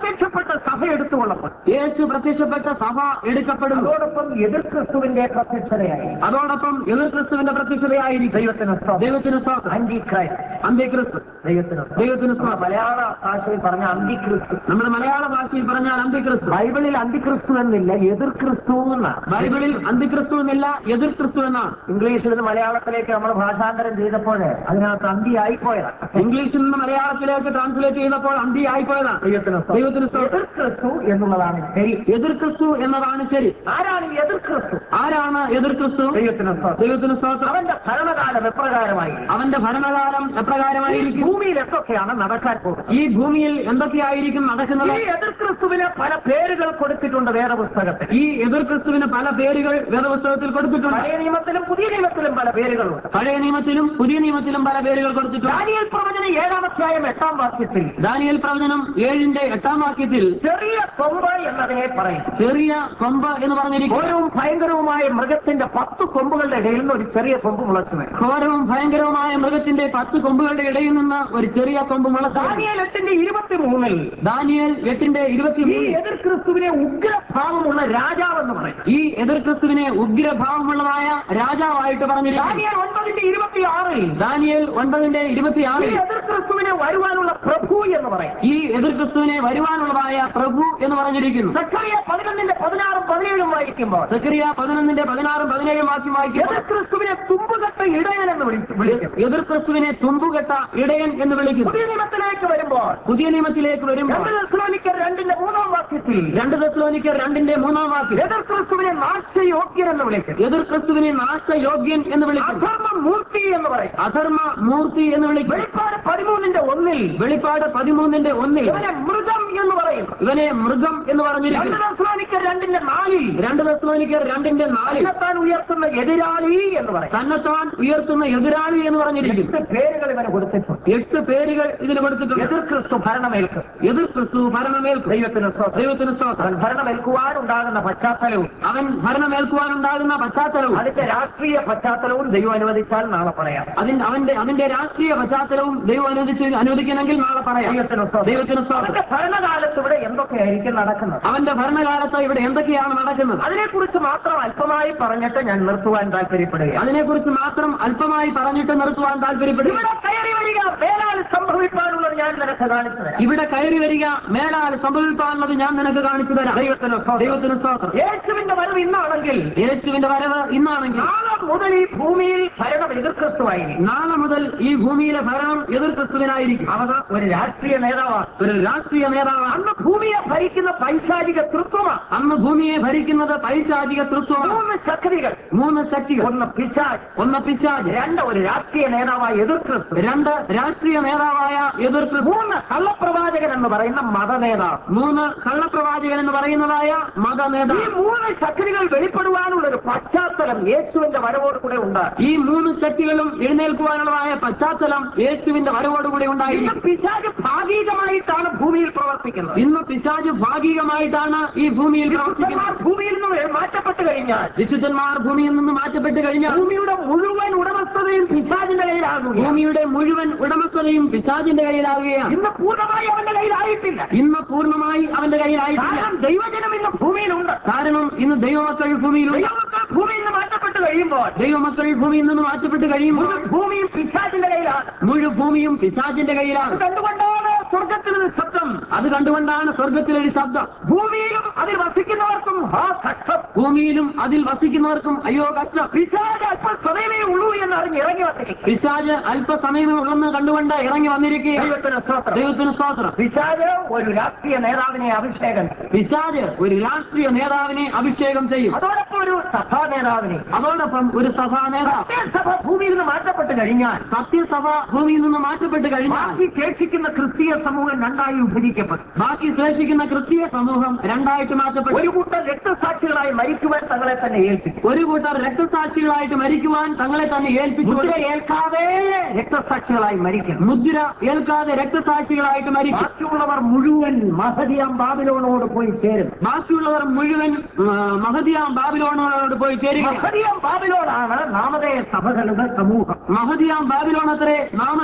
പ്രത്യക്ഷപ്പെട്ട സഭ എടുത്തുകൊള്ളപ്പെട്ടു യേശു പ്രത്യക്ഷപ്പെട്ട സഭ എടുക്കപ്പെടുന്നു അതോടൊപ്പം എതിർ ക്രിസ്തുവിന്റെ പ്രത്യക്ഷതയായി അതോടൊപ്പം എതിർ ക്രിസ്തുവിന്റെ പ്രത്യക്ഷതയായിരിക്കും ദൈവത്തിന് സ്തോത്രം. ദൈവത്തിന് സ്തോത്രം ആന്റി ക്രൈസ്റ്റ് അന്ത്യക്രിസ്തു ദൈവത്തിന് സ്തോത്രം. ദൈവത്തിന് നമ്മുടെ സ്തോത്രം മലയാള ഭാഷയിൽ പറഞ്ഞ അന്തിക്രിസ്തു നമ്മുടെ മലയാള ഭാഷയിൽ പറഞ്ഞാൽ അന്ത്യക്രിസ്തു ബൈബിളിൽ അന്തിക്രിസ്തു എന്നില്ല എതിർ ക്രിസ്തു എന്നാണ് ബൈബിളിൽ അന്ത്യക്രിസ്തു എന്നില്ല എതിർ ക്രിസ്തു എന്നാണ് ഇംഗ്ലീഷിൽ നിന്ന് മലയാളത്തിലേക്ക് നമ്മൾ ഭാഷാന്തരം ചെയ്തപ്പോൾ അതിനകത്ത് അന്തി ആയിപ്പോയതാണ് ഇംഗ്ലീഷിൽ നിന്ന് മലയാളത്തിലേക്ക് ട്രാൻസ്ലേറ്റ് ചെയ്തപ്പോൾ അന്തി ആയിപ്പോയതാണ് ദൈവത്തിന് സ്തോത്രം. ദൈവത്തിന് സ്തോത്രം എതിർ ക്രിസ്തു എന്നുള്ളതാണ് ശരി എതിർ ക്രിസ്തു എന്നതാണ് ശരി ആരാണ് ഈ എതിർ ക്രിസ്തു ആരാണ് എതിർ ക്രിസ്തു ദൈവത്തിന് സ്തോത്രം. ദൈവത്തിന് സ്തോത്രം അവന്റെ ഭരണകാലം എപ്രകാരമായി അവന്റെ ഭരണകാലം ഈ എപ്രകാരമായിരിക്കും ഭൂമിയിൽ എന്തൊക്കെയാണ് നടക്കാൻ പോകുന്നത് ഈ ഭൂമിയിൽ എന്തൊക്കെയായിരിക്കും നടക്കുന്നത് ഈ എതിർ ക്രിസ്തുവിന് പല പേരുകൾ കൊടുത്തിട്ടുണ്ട് വേദപുസ്തകത്തിൽ ഈ എതിർ ക്രിസ്തുവിന് പല പേരുകൾ വേദപുസ്തകത്തിൽ കൊടുത്തിട്ടുണ്ട് പഴയ നിയമത്തിലും പുതിയ നിയമത്തിലും പല പേരുകളുണ്ട് പഴയ നിയമത്തിലും പുതിയ നിയമത്തിലും പല പേരുകൾ കൊടുത്തിട്ടുണ്ട് ദാനിയേൽ പ്രവചന ഏഴാം അധ്യായം എട്ടാം വാക്യത്തിൽ ദാനിയൽ പ്രവചനം ഏഴിന്റെ എട്ടാം വാക്യത്തിൽ ചെറിയ കൊമ്പ് എന്നതിനെ പറയും ചെറിയ കൊമ്പ് എന്ന് പറഞ്ഞിരിക്കും ഘോരവും ഭയങ്കരവുമായ മൃഗത്തിന്റെ പത്ത് കൊമ്പുകളുടെ ഇടയിൽ നിന്ന് ഒരു ചെറിയ കൊമ്പ് മുളച്ചു വരും ഘോരവും ഭയങ്കരവുമായ മൃഗത്തിന്റെ പത്ത് കൊമ്പുകളുടെ ഇടയിൽ നിന്ന് ഒരു ചെറിയ കൊമ്പ് മുളച്ചു ദാനിയേൽ എട്ടിന്റെ ഇരുപത്തി മൂന്നിൽ ദാനിയൽ എട്ടിന്റെ ഇരുപത്തി ഈ എതിർ ക്രിസ്തുവിനെ ഉഗ്രഭാവമുള്ള രാജാവെന്ന് പറയും ഈ എതിർ ക്രിസ്തുവിനെ ഉഗ്രഭാവമുള്ളതായ രാജാവായിട്ട് പറഞ്ഞിരിക്കുന്നു ദാനിയേൽ ഒൻപതിന്റെ ഇരുപത്തിയാറിൽ ദാനിയൽ ഒൻപതിന്റെ ഈ ഇരുപത്തിയാറിൽ എതിർ ക്രിസ്തുവിനെ വരുവാനുള്ള പ്രഭു എന്ന് പറയും ഈ എതിർ ക്രിസ്തുവിനെ വരുവാനുള്ളതായ പ്രഭു എന്ന് പറഞ്ഞിരിക്കുന്നു സക്കറിയ പതിനൊന്നിന്റെ പതിനാറും പതിനേഴും വായിക്കുമ്പോൾ സക്രിയ പതിനൊന്നിന്റെ പതിനാറും പതിനേഴും വാക്യം വായിക്കും എതിർ ക്രിസ്തുവിനെ തുമ്പുകെട്ട ഇടയൻ എന്ന് വിളിക്കും വിളിക്കും എതിർ ക്രിസ്തുവിനെ തുമ്പുകെട്ട ഇടയൻ എന്ന് വിളിക്കുന്നു പുതിയ നിയമത്തിലേക്ക് വരുമ്പോൾ പുതിയ നിയമത്തിലേക്ക് വരുമ്പോൾ രണ്ട് തെസ്സലോനിക്കർ രണ്ടിന്റെ മൂന്നാം വാക്യത്തിൽ രണ്ട് തെസ്ലോനിക്കർ രണ്ടിന്റെ മൂന്നാം വാക്യം എതിർ ക്രിസ്തുവിനെ നാശയോഗ്യൻ എന്ന് വിളിക്കും എതിർ ക്രിസ്തുവിനെ നാശയോഗ്യൻ എന്ന് വിളിക്കും അധർമ്മ മൂർത്തി എന്ന് പറയും അധർമ്മ മൂർത്തി എന്ന് വിളിക്കും വെളിപ്പാട് പതിമൂന്നിന്റെ ഒന്നിൽ വെളിപ്പാട് പതിമൂന്നിന്റെ ഒന്നിൽ ഇവനെ മൃഗം എന്ന് പറയും ഇവനെ മൃഗം എന്ന് രണ്ട് പറഞ്ഞിരിക്കുന്നു തെസ്സലോനിക്കർ രണ്ടിന്റെ നാലിൽ രണ്ട് തെസ്ലോനിക്കർ രണ്ടിന്റെ നാലിൽ തന്നെത്താൻ ഉയർത്തുന്ന എതിരാളി എന്ന് പറയും തന്നെത്താൻ ഉയർത്തുന്ന എതിരാളി എന്ന് പറഞ്ഞിരിക്കുന്നു എട്ട് പേരുകൾ ഇവന് കൊടുത്തിട്ടുണ്ട് എട്ട് പേരുകൾ ഇതിന് കൊടുത്തിട്ടുണ്ട് എതിർ ക്രിസ്തു ഭരണമേൽക്കും എതിർ ക്രിസ്തു ഭരണമേൽക്കും ദൈവത്തിന് സ്തോത്രം. ദൈവത്തിന് സ്തോത്രം അവൻ ഭരണമേൽക്കുവാനുണ്ടാകുന്ന പശ്ചാത്തലവും അവൻ ഭരണമേൽക്കുവാനുണ്ടാകുന്ന പശ്ചാത്തലവും അതിന്റെ രാഷ്ട്രീയ പശ്ചാത്തലവും ദൈവം അനുവദിച്ചാൽ നാളെ പറയാം അതിന്റെ അവന്റെ അതിന്റെ രാഷ്ട്രീയ പശ്ചാത്തലവും ദൈവം അനുവദിച്ച് അനുവദിക്കണമെങ്കിൽ നാളെ പറയാം ദൈവത്തിന് സ്തോത്രം. ദൈവത്തിന് സ്തോത്രം അവന്റെ ഭരണകാലത്ത് ഇവിടെ എന്തൊക്കെയായിരിക്കും നടക്കുന്നത് അവന്റെ ഭരണകാലത്ത് ഇവിടെ എന്തൊക്കെയാണ് നടക്കുന്നത് അതിനെക്കുറിച്ച് മാത്രം അല്പമായി പറഞ്ഞിട്ട് ഞാൻ നിർത്തുവാൻ താല്പര്യപ്പെടുകയാണ് അതിനെക്കുറിച്ച് മാത്രം അല്പമായി പറഞ്ഞിട്ട് നിർത്തുവാൻ താല്പര്യപ്പെടും ഇവിടെ കയറി വരിക മേലാൽ സംഭവിക്കാനുള്ളത് ഞാൻ നിനക്ക് കാണിച്ചു തരാം ഇവിടെ കയറി വരിക മേലാൽ സംഭവിക്കാനുള്ളത് ഞാൻ നിനക്ക് കാണിച്ചു തരാം ദൈവത്തിന് സ്തോത്രം. ദൈവത്തിന് സ്തോത്രം യേശുവിന്റെ വരവ് ഇന്നാണെങ്കിൽ യേശുവിന്റെ വരവ് ഇന്നാണെങ്കിൽ നാളെ മുതൽ ഈ ഭൂമിയിൽ ഭരണം എതിർക്രിസ്തുവായിരിക്കും നാളെ മുതൽ ഈ ഭൂമിയിലെ ഭരണം എതിർ ക്രിസ്തുവിനായിരിക്കും അവർ ഒരു രാഷ്ട്രീയ നേതാവാണ് ഒരു രാഷ്ട്രീയ നേതാവാണ് അന്ന് ഭൂമിയെ ഭരിക്കുന്ന പൈശാചിക തൃത്വമാണ് അന്ന് ഭൂമിയെ ഭരിക്കുന്നത് പൈശാചിക തൃത്വമാണ് മൂന്ന് ശക്തികൾ മൂന്ന് ശക്തികൾ ഒന്ന് പിശാജ് ഒന്ന് പിശാജ് രണ്ട് ഒരു രാഷ്ട്രീയ നേതാവായ എതിർക്രിസ്തു രണ്ട് രാഷ്ട്രീയ നേതാവായ എതിർ ക്രിസ്തു മൂന്ന് കള്ളപ്രവാചകൻ എന്ന് പറയുന്ന മതനേതാവ് മൂന്ന് കള്ളപ്രവാചകൻ എന്ന് പറയുന്നതായ മത ഈ നേതാവ് മൂന്ന് ശക്തികൾ വെളിപ്പെടുവാനുള്ള ഒരു പശ്ചാത്തലം യേശുവിന്റെ വരവോട് കൂടെ ഉണ്ട് ഈ മൂന്ന് ശക്തികളും എഴുന്നേൽക്കുവാനുള്ളതായ പശ്ചാത്തലം യേശുവിന്റെ വരവോടുകൂടി ഇന്ന് ഉണ്ടായിരിക്കും പിശാജ് ഭാഗികമായിട്ടാണ് ഭൂമിയിൽ പ്രവർത്തിക്കുന്നത് ഇന്ന് പിശാജ് ഭാഗികമായിട്ടാണ് ഈ ഭൂമിയിൽ പ്രവർത്തിക്കുന്നത് വിശുദ്ധന്മാർ ഭൂമിയിൽ നിന്ന് മാറ്റപ്പെട്ട് കഴിഞ്ഞാൽ വിശുദ്ധന്മാർ ഭൂമിയിൽ നിന്ന് മാറ്റപ്പെട്ട് കഴിഞ്ഞാൽ ഭൂമിയുടെ മുഴുവൻ ഉടമസ്ഥതയും പിശാജിന്റെ കയ്യിലാകും ഭൂമിയുടെ മുഴുവൻ ഉടമസ്ഥതയും പിശാജിന്റെ കയ്യിലാവുകയാണ് ഇന്ന് പൂർണ്ണമായി അവന്റെ കയ്യിലായിട്ടില്ല ഇന്ന് പൂർണ്ണമായി അവന്റെ കയ്യിലായിട്ടില്ല കാരണം ദൈവജനം ഇന്ന് ഭൂമിയിലുണ്ട് കാരണം ഇന്ന് ദൈവമക്കൾ ഭൂമിയിലുണ്ട് ദൈവമക്കൾ ഭൂമിയിൽ നിന്ന് മാറ്റപ്പെട്ട് കഴിയുമ്പോൾ ദൈവമക്കൾ ഭൂമിയിൽ നിന്ന് മാറ്റപ്പെട്ട് കഴിയുമ്പോൾ മുഴു ഭൂമിയും പിശാജിന്റെ കയ്യിലാണ് മുഴു ഭൂമിയും പിശാചിന്റെ കയ്യിലാണ് അത് കണ്ടുകൊണ്ടാണ് സ്വർഗത്തിൽ ഒരു ശബ്ദം അത് കണ്ടുകൊണ്ടാണ് സ്വർഗത്തിലൊരു ശബ്ദം ഭൂമിയിലും അതിൽ വസിക്കുന്നവർക്കും ആ കഷ്ടം ഭൂമിയിലും അതിൽ വസിക്കുന്നവർക്കും അയ്യോ കഷ്ടം പിശാജ് അല്പം സ്വയമേ ഉള്ളൂ എന്ന് അറിഞ്ഞ് ഇറങ്ങി വന്നിരിക്കും പിശാജ് അല്പസമയമേ ഉള്ളെന്ന് കണ്ടുകൊണ്ട് ഇറങ്ങി വന്നിരിക്കുകയാണ് ദൈവത്തിന് സ്തോത്രം ദൈവത്തിന് സ്തോത്രം പിശാജ് ഒരു രാഷ്ട്രീയ നേതാവിനെ അഭിഷേകം ചെയ്യും. പിശാജ് ഒരു രാഷ്ട്രീയ നേതാവിനെ അഭിഷേകം ചെയ്യും അതോടൊപ്പം ഒരു സഭാ നേതാവിനെ അതോടൊപ്പം ഒരു സഭാ നേതാവ് സഭ ഭൂമിയിൽ നിന്ന് മാറ്റപ്പെട്ട് കഴിഞ്ഞാൽ സത്യസഭ ഭൂമിയിൽ നിന്ന് മാറ്റപ്പെട്ട് കഴിഞ്ഞാൽ ബാക്കി ശേഷിക്കുന്ന ക്രിസ്തീയ സമൂഹം രണ്ടായി വിഭജിക്കപ്പെട്ടു ബാക്കി ശേഷിക്കുന്ന ക്രിസ്തീയ സമൂഹം രണ്ടായിട്ട് മാറ്റപ്പെട്ടു ഒരു കൂട്ടം രക്തസാക്ഷികളായി മരിക്കുവാൻ തങ്ങളെ തന്നെ ഏൽപ്പിച്ചു ഒരു കൂട്ടർ രക്തസാക്ഷികളായിട്ട് മരിക്കുവാൻ തങ്ങളെ തന്നെ ഏൽപ്പിച്ചു മുദ്ര ഏൽക്കാതെ രക്തസാക്ഷികളായി മരിക്കുന്നു മുദ്ര ഏൽക്കാതെ രക്തസാക്ഷികളായിട്ട് മരിക്കും ബാക്കിയുള്ളവർ മുഴുവൻ മഹദിയാം ബാബിലോണോട് പോയി ചേരും ബാക്കിയുള്ളവർ മുഴുവൻ ആ, മഹദിയാം ബാബിലോണോട് പോയി ചേരുക മഹദിയാം ബാബിലോണാണ് നാമധേയ സഭകളുടെ സമൂഹം മഹദിയാം ബാബിലോണത്രേ നാമധേയ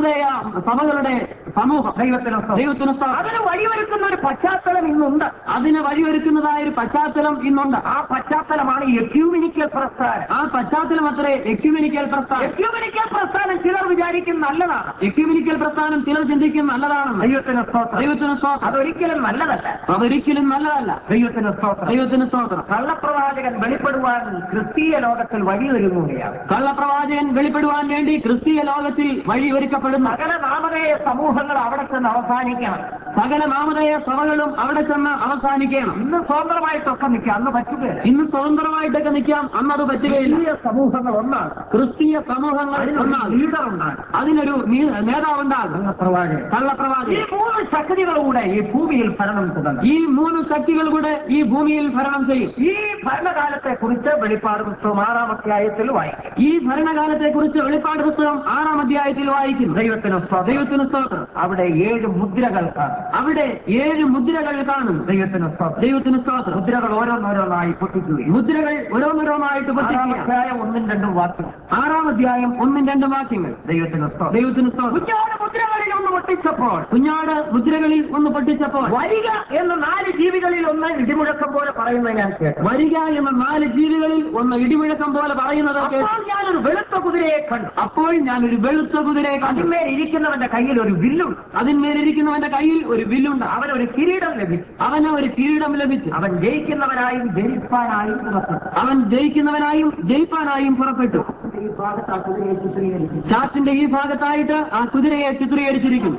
സഭകളുടെ സമൂഹം ദൈവത്തിന് സ്തോത്രം. ദൈവത്തിന് സ്തോത്രം. അതിന് വഴിയൊരുക്കുന്ന ഒരു പശ്ചാത്തലം ഇന്നുണ്ട് അതിന് വഴിയൊരുക്കുന്നതായ ഒരു പശ്ചാത്തലം ഇന്നുണ്ട് ആ പശ്ചാത്തലമാണ് എക്യൂമിനിക്കൽ പ്രസ്ഥാനം ആ പശ്ചാത്തലം അത്രേ എക്യുമിനിക്കൽ പ്രസ്ഥാനം എക്യൂമിനിക്കൽ പ്രസ്ഥാനം ചിലർ വിചാരിക്കും നല്ലതാണ് എക്യുമിനിക്കൽ പ്രസ്ഥാനം ചിലർ ചിന്തിക്കും നല്ലതാണെന്ന് ദൈവത്തിന് സ്തോത്രം ദൈവത്തിന് സ്തോത്രം അതൊരിക്കലും നല്ലതല്ല അതൊരിക്കലും നല്ലതല്ല ദൈവത്തിന് സ്തോത്രം ദൈവത്തിന് സ്തോത്രം കള്ളപ്രവാചകൻ വെളിപ്പെടുവാൻ ക്രിസ്തീയ ലോകത്തിൽ വഴിയൊരുങ്ങുകയാണ് കള്ളപ്രവാചകൻ വെളിപ്പെടുവാൻ വേണ്ടി ക്രിസ്തീയ ലോകത്തിൽ വഴി ഒരുക്കപ്പെടുന്ന സകല നാമധേയ സമൂഹങ്ങൾ അവിടെ ചെന്ന് അവസാനിക്കണം സകല നാമധേയ സഭകളും അവിടെ ചെന്ന് അവസാനിക്കണം ഇന്ന് സ്വതന്ത്രമായിട്ടൊക്കെ നിൽക്കാം അന്ന് പറ്റുകയില്ല ഇന്ന് സ്വതന്ത്രമായിട്ടൊക്കെ നിൽക്കാം അന്നത് പറ്റുകയില്ല ക്രിസ്തീയ സമൂഹങ്ങൾ ഒന്നാണ് ക്രിസ്തീയ സമൂഹങ്ങൾ അതിനൊരു ഒന്നാണ് ലീഡർ ഉണ്ടാകും അതിനൊരു നീ- നേതാവുണ്ടാകും പ്രവാചകൻ ഈ കള്ളപ്രവാചകൻ മൂന്ന് ശക്തികളുകൂടെ ഈ ഭൂമിയിൽ ഭരണം തുടങ്ങും ഈ മൂന്ന് ശക്തികൾ കൂടെ ഈ ഭൂമിയിൽ ഭരണം ചെയ്യും ഈ ഭരണകാലത്തെ കുറിച്ച് വെളിപ്പാട് പുസ്തകം ആറാം അധ്യായത്തിൽ വായിക്കും ഈ ഭരണകാലത്തെ കുറിച്ച് വെളിപ്പാട് പുസ്തകം ആറാം അധ്യായത്തിൽ വായിക്കുന്നു ദൈവത്തിന് സ്തോത്രം. ദൈവത്തിന് സ്തോത്രം അവിടെ ഏഴ് മുദ്രകൾ കാണും അവിടെ ഏഴ് മുദ്രകൾ കാണുന്നു ദൈവത്തിന് സ്തോത്രം. ദൈവത്തിന് സ്തോത്രം മുദ്രകൾ ഓരോന്നോരോന്നായി പൊട്ടിക്കുകയും മുദ്രകൾ ഓരോന്നോരോന്നായിട്ട് ആറാം പൊട്ടിക്കുക അധ്യായം ഒന്നും രണ്ടും വാക്യം ആറാം അധ്യായം ഒന്നും രണ്ടും വാക്യങ്ങൾ ദൈവത്തിന് സ്തോത്രം. ദൈവത്തിന് സ്തോത്രം കുഞ്ഞാട് മുദ്രകളിൽ ഒന്ന് പൊട്ടിച്ചപ്പോൾ കുഞ്ഞാട് മുദ്രകളിൽ ഒന്ന് പൊട്ടിച്ചപ്പോൾ വരിക എന്ന നാല് ജീവികളിൽ ഒന്ന് ഇടിമുഴക്കം പോലെ പറയുന്നത് ഞാൻ കേട്ടു വരിക എന്ന നാല് ജീവികളിൽ ഒന്ന് ഇടിമുഴക്കം പോലെ പറയുന്നത് കേട്ടു. അപ്പോൾ ഞാനൊരു വെളുത്ത കുതിരയെ കണ്ടു അപ്പോൾ ഞാൻ ഒരു വെളുത്ത കുതിരയെ കണ്ടു അതിന്മേൽ ഇരിക്കുന്നവന്റെ കയ്യിൽ ഒരു വില്ലുണ്ട് അതിന്മേലിരിക്കുന്നവന്റെ കയ്യിൽ ഒരു വില്ലുണ്ട് അവനൊരു കിരീടം ലഭിച്ചു അവന് ഒരു കിരീടം ലഭിച്ചു അവൻ ജയിക്കുന്നവനായും ജയിപ്പാനായും പുറപ്പെട്ടു അവൻ ജയിക്കുന്നവനായും ജയിപ്പാനായും പുറപ്പെട്ടു ഈ ഭാഗത്ത് ആ കുതിരയെ ചിത്രീകരിച്ചു ചാറ്റിന്റെ ഈ ഭാഗത്തായിട്ട് ആ കുതിരയെ ചിത്രീകരിച്ചിരിക്കുന്നു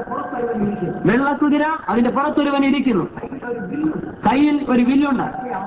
വെള്ളക്കുതിര അതിന്റെ പുറത്തൊരുവൻ ഇരിക്കുന്നു കയ്യിൽ ഒരു വില്ലുണ്ട്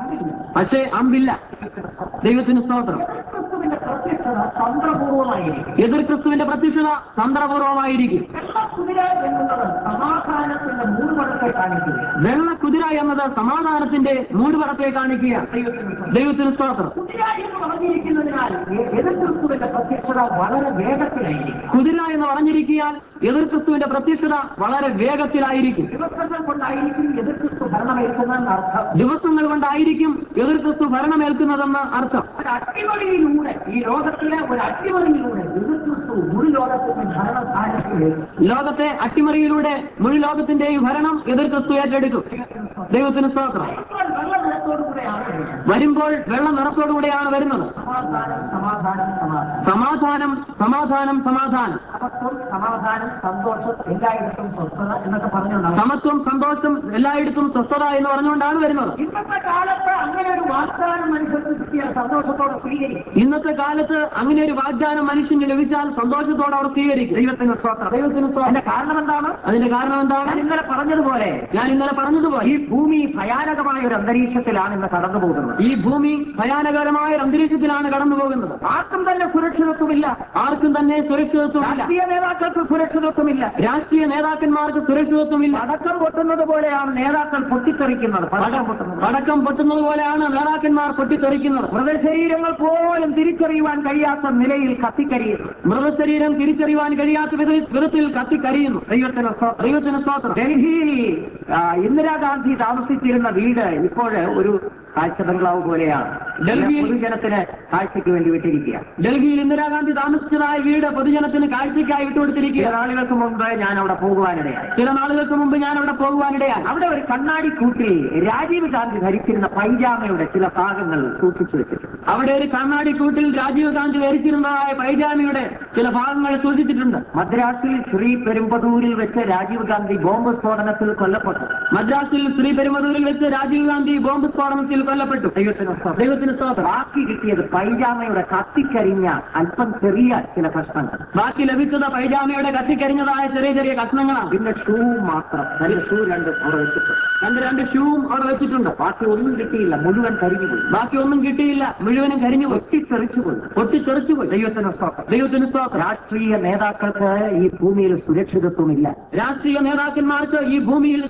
പക്ഷേ അമ്പില്ല ദൈവത്തിന് സ്തോത്രം ക്രിസ്തുവിന്റെ പ്രത്യക്ഷത തന്ത്രപൂർവമായിരിക്കും എതിർ ക്രിസ്തുവിന്റെ പ്രത്യക്ഷത തന്ത്രപൂർവമായിരിക്കും കുതിര എന്നുള്ളത് സമാധാനത്തിന്റെ മൂടുപടത്തെ കാണിക്കുകയാണ് വെള്ളക്കുതിര എന്നത് സമാധാനത്തിന്റെ മൂടുപടത്തെ കാണിക്കുക ദൈവത്തിന് സ്തോത്രം കുതിര എന്ന് പറഞ്ഞിരിക്കുന്നതിനാൽ എ- എതിർ ക്രിസ്തുവിന്റെ പ്രത്യക്ഷത വളരെ വേഗത്തിലായിരിക്കും കുതിര എന്ന് പറഞ്ഞിരിക്കാൻ എതിർ ക്രിസ്തുവിന്റെ പ്രത്യക്ഷത വളരെ വേഗത്തിലായിരിക്കും ദിവസങ്ങൾ കൊണ്ടായിരിക്കും എതിർ ക്രിസ്തു ഭരണമേൽക്കുന്നതെന്ന് അർത്ഥം ദിവസങ്ങൾ കൊണ്ടായിരിക്കും എതിർ ക്രിസ്തു ഭരണമേൽക്കുന്നതെന്ന് അർത്ഥം ഒരു അട്ടിമറിയിലൂടെ ഈ ലോകത്തിലെ ഒരു അട്ടിമറിയിലൂടെ എതിർ ക്രിസ്തു മുഴു ലോകത്തിന്റെ ഭരണസ്ഥാനത്തിലേക്ക് ലോകത്തെ അട്ടിമറിയിലൂടെ മുഴു ലോകത്തിന്റെയും ഭരണം എതിർ ക്രിസ്തു ഏറ്റെടുക്കും ദൈവത്തിന് സ്തോത്രം ഇപ്പോൾ വെള്ളനിറത്തോടുകൂടെയാണ് വരുന്നത്. വരുമ്പോൾ വെള്ള നിറത്തോടുകൂടെയാണ് വരുന്നത് സമാധാനം സമാധാനം സമാധാനം സമാധാനം സമാധാനം സമാധാനം സമത്വം സമാധാനം സന്തോഷം എല്ലായിടത്തും സ്വസ്ഥത എന്നൊക്കെ പറഞ്ഞുണ്ടാകും സമത്വം സന്തോഷം എല്ലായിടത്തും സ്വസ്ഥത എന്ന് പറഞ്ഞുകൊണ്ടാണ് വരുന്നത് ഇന്നത്തെ കാലത്ത് അങ്ങനെ ഒരു വാഗ്ദാനം മനുഷ്യർക്ക് കിട്ടിയാൽ സന്തോഷത്തോടെ സ്വീകരിക്കും ഇന്നത്തെ കാലത്ത് അങ്ങനെ ഒരു വാഗ്ദാനം മനുഷ്യന് ലഭിച്ചാൽ സന്തോഷത്തോടെ അവർ സ്വീകരിക്കും ദൈവത്തിന് സ്തോത്രം ദൈവത്തിന് സ്തോത്രം. അതിന്റെ കാരണം എന്താണ് അതിന്റെ കാരണം ഞാൻ എന്താണ് ഇന്നലെ പറഞ്ഞതുപോലെ ഞാൻ ഇന്നലെ പറഞ്ഞതുപോലെ ഈ ഭൂമി ഭയാനകമായ ഒരു അന്തരീക്ഷത്തിലാണ് ഇന്ന് കടന്നു പോകുന്നത് ഈ ഭൂമി ഭയാനകരമായ ഒരു അന്തരീക്ഷത്തിലാണ് കടന്നു പോകുന്നത് ആർക്കും തന്നെ സുരക്ഷിതത്വമില്ല ആർക്കും തന്നെ സുരക്ഷിതത്വമില്ല രാഷ്ട്രീയ നേതാക്കൾക്ക് സുരക്ഷിതത്വമില്ല രാഷ്ട്രീയ നേതാക്കന്മാർക്ക് സുരക്ഷിതത്വമില്ല പടക്കം പൊട്ടുന്നത് പോലെയാണ് നേതാക്കൾ പൊട്ടിത്തെറിക്കുന്നത് പടക്കം പൊട്ടുന്നത് പടക്കം പൊട്ടുന്നത് പോലെയാണ് നേതാക്കന്മാർ പൊട്ടിത്തെറിക്കുന്നത് മൃതശരീരങ്ങൾ പോലും തിരിച്ചറിയുവാൻ കഴിയാത്ത നിലയിൽ കത്തിക്കരിയുന്നു മൃതശരീരം തിരിച്ചറിയുവാൻ കഴിയാത്ത വിധ- വിധത്തിൽ കത്തിക്കരിയുന്നു ദൈവത്തിന് സ്തോത്രം. ദൈവത്തിന് സ്തോത്രം ഡൽഹിയിൽ ആ, ഇന്ദിരാഗാന്ധി താമസിച്ചിരുന്ന വീട് ഇപ്പോൾ ഒരു കാഴ്ച ബംഗ്ലാവ് പോലെയാണ് ഡൽഹിയിൽ- പൊതുജനത്തിന് കാഴ്ചയ്ക്ക് വേണ്ടി വിട്ടിരിക്കുക ഡൽഹിയിൽ ഇന്ദിരാഗാന്ധി താമസിച്ചതായ വീട് പൊതുജനത്തിന് കാഴ്ചയ്ക്കായി ചില വിട്ടുകൊടുത്തിരിക്കുക നാളുകൾക്ക് മുമ്പ് ഞാൻ അവിടെ പോകുവാനിടയായി ചില നാളുകൾക്ക് മുമ്പ് ഞാൻ അവിടെ പോകുവാനിടയായി അവിടെ ഒരു കണ്ണാടി കൂട്ടിൽ രാജീവ് ഗാന്ധി ധരിച്ചിരുന്ന പൈജാമയുടെ ചില ഭാഗങ്ങൾ സൂക്ഷിച്ചു വെച്ചിട്ടുണ്ട് അവിടെ ഒരു കണ്ണാടി കൂട്ടിൽ രാജീവ് ഗാന്ധി ധരിച്ചിരുന്നതായ പൈജാമിയുടെ ചില ഭാഗങ്ങൾ സൂക്ഷിച്ചിട്ടുണ്ട് മദ്രാസിൽ ശ്രീ പെരുമ്പതൂരിൽ വെച്ച് രാജീവ് ഗാന്ധി ബോംബ് സ്ഫോടനത്തിൽ കൊല്ലപ്പെട്ടു മദ്രാസിൽ ശ്രീ പെരുമതൂരിൽ വെച്ച് രാജീവ് ഗാന്ധി ബോംബ് സ്ഫോടനത്തിൽ കൊല്ലപ്പെട്ടു ദൈവത്തിന് സ്തോത്രം. ദൈവത്തിന് സ്തോത്രം ബാക്കി കിട്ടിയത് പൈജാമയുടെ കത്തിക്കരിഞ്ഞ അല്പം ചെറിയ ചില കഷ്ണങ്ങൾ ബാക്കി ലഭിച്ചത് പൈജാമയുടെ കത്തിക്കരിഞ്ഞതായ ചെറിയ ചെറിയ കഷ്ണങ്ങളാണ് പിന്നെ ഷൂ മാത്രം രണ്ട് ഷൂ രണ്ട് അവിടെ വെച്ചിട്ടുണ്ട് രണ്ട് രണ്ട് ഷൂവും അവിടെ വെച്ചിട്ടുണ്ട് ബാക്കി ഒന്നും കിട്ടിയില്ല മുഴുവൻ കരിഞ്ഞു പോയി ബാക്കി ഒന്നും കിട്ടിയില്ല മുഴുവനും കരിഞ്ഞു പോയി പൊട്ടിത്തെറിച്ചു പോയി പൊട്ടിത്തെറിച്ചു പോയി ദൈവത്തിന് സ്തോത്രം ദൈവത്തിന് സ്തോത്രം രാഷ്ട്രീയ നേതാക്കൾക്ക് ഈ ഭൂമിയിൽ സുരക്ഷിതത്വമില്ല രാഷ്ട്രീയ നേതാക്കന്മാർക്ക് ഈ ഭൂമിയിൽ സുരക്ഷിതത്വം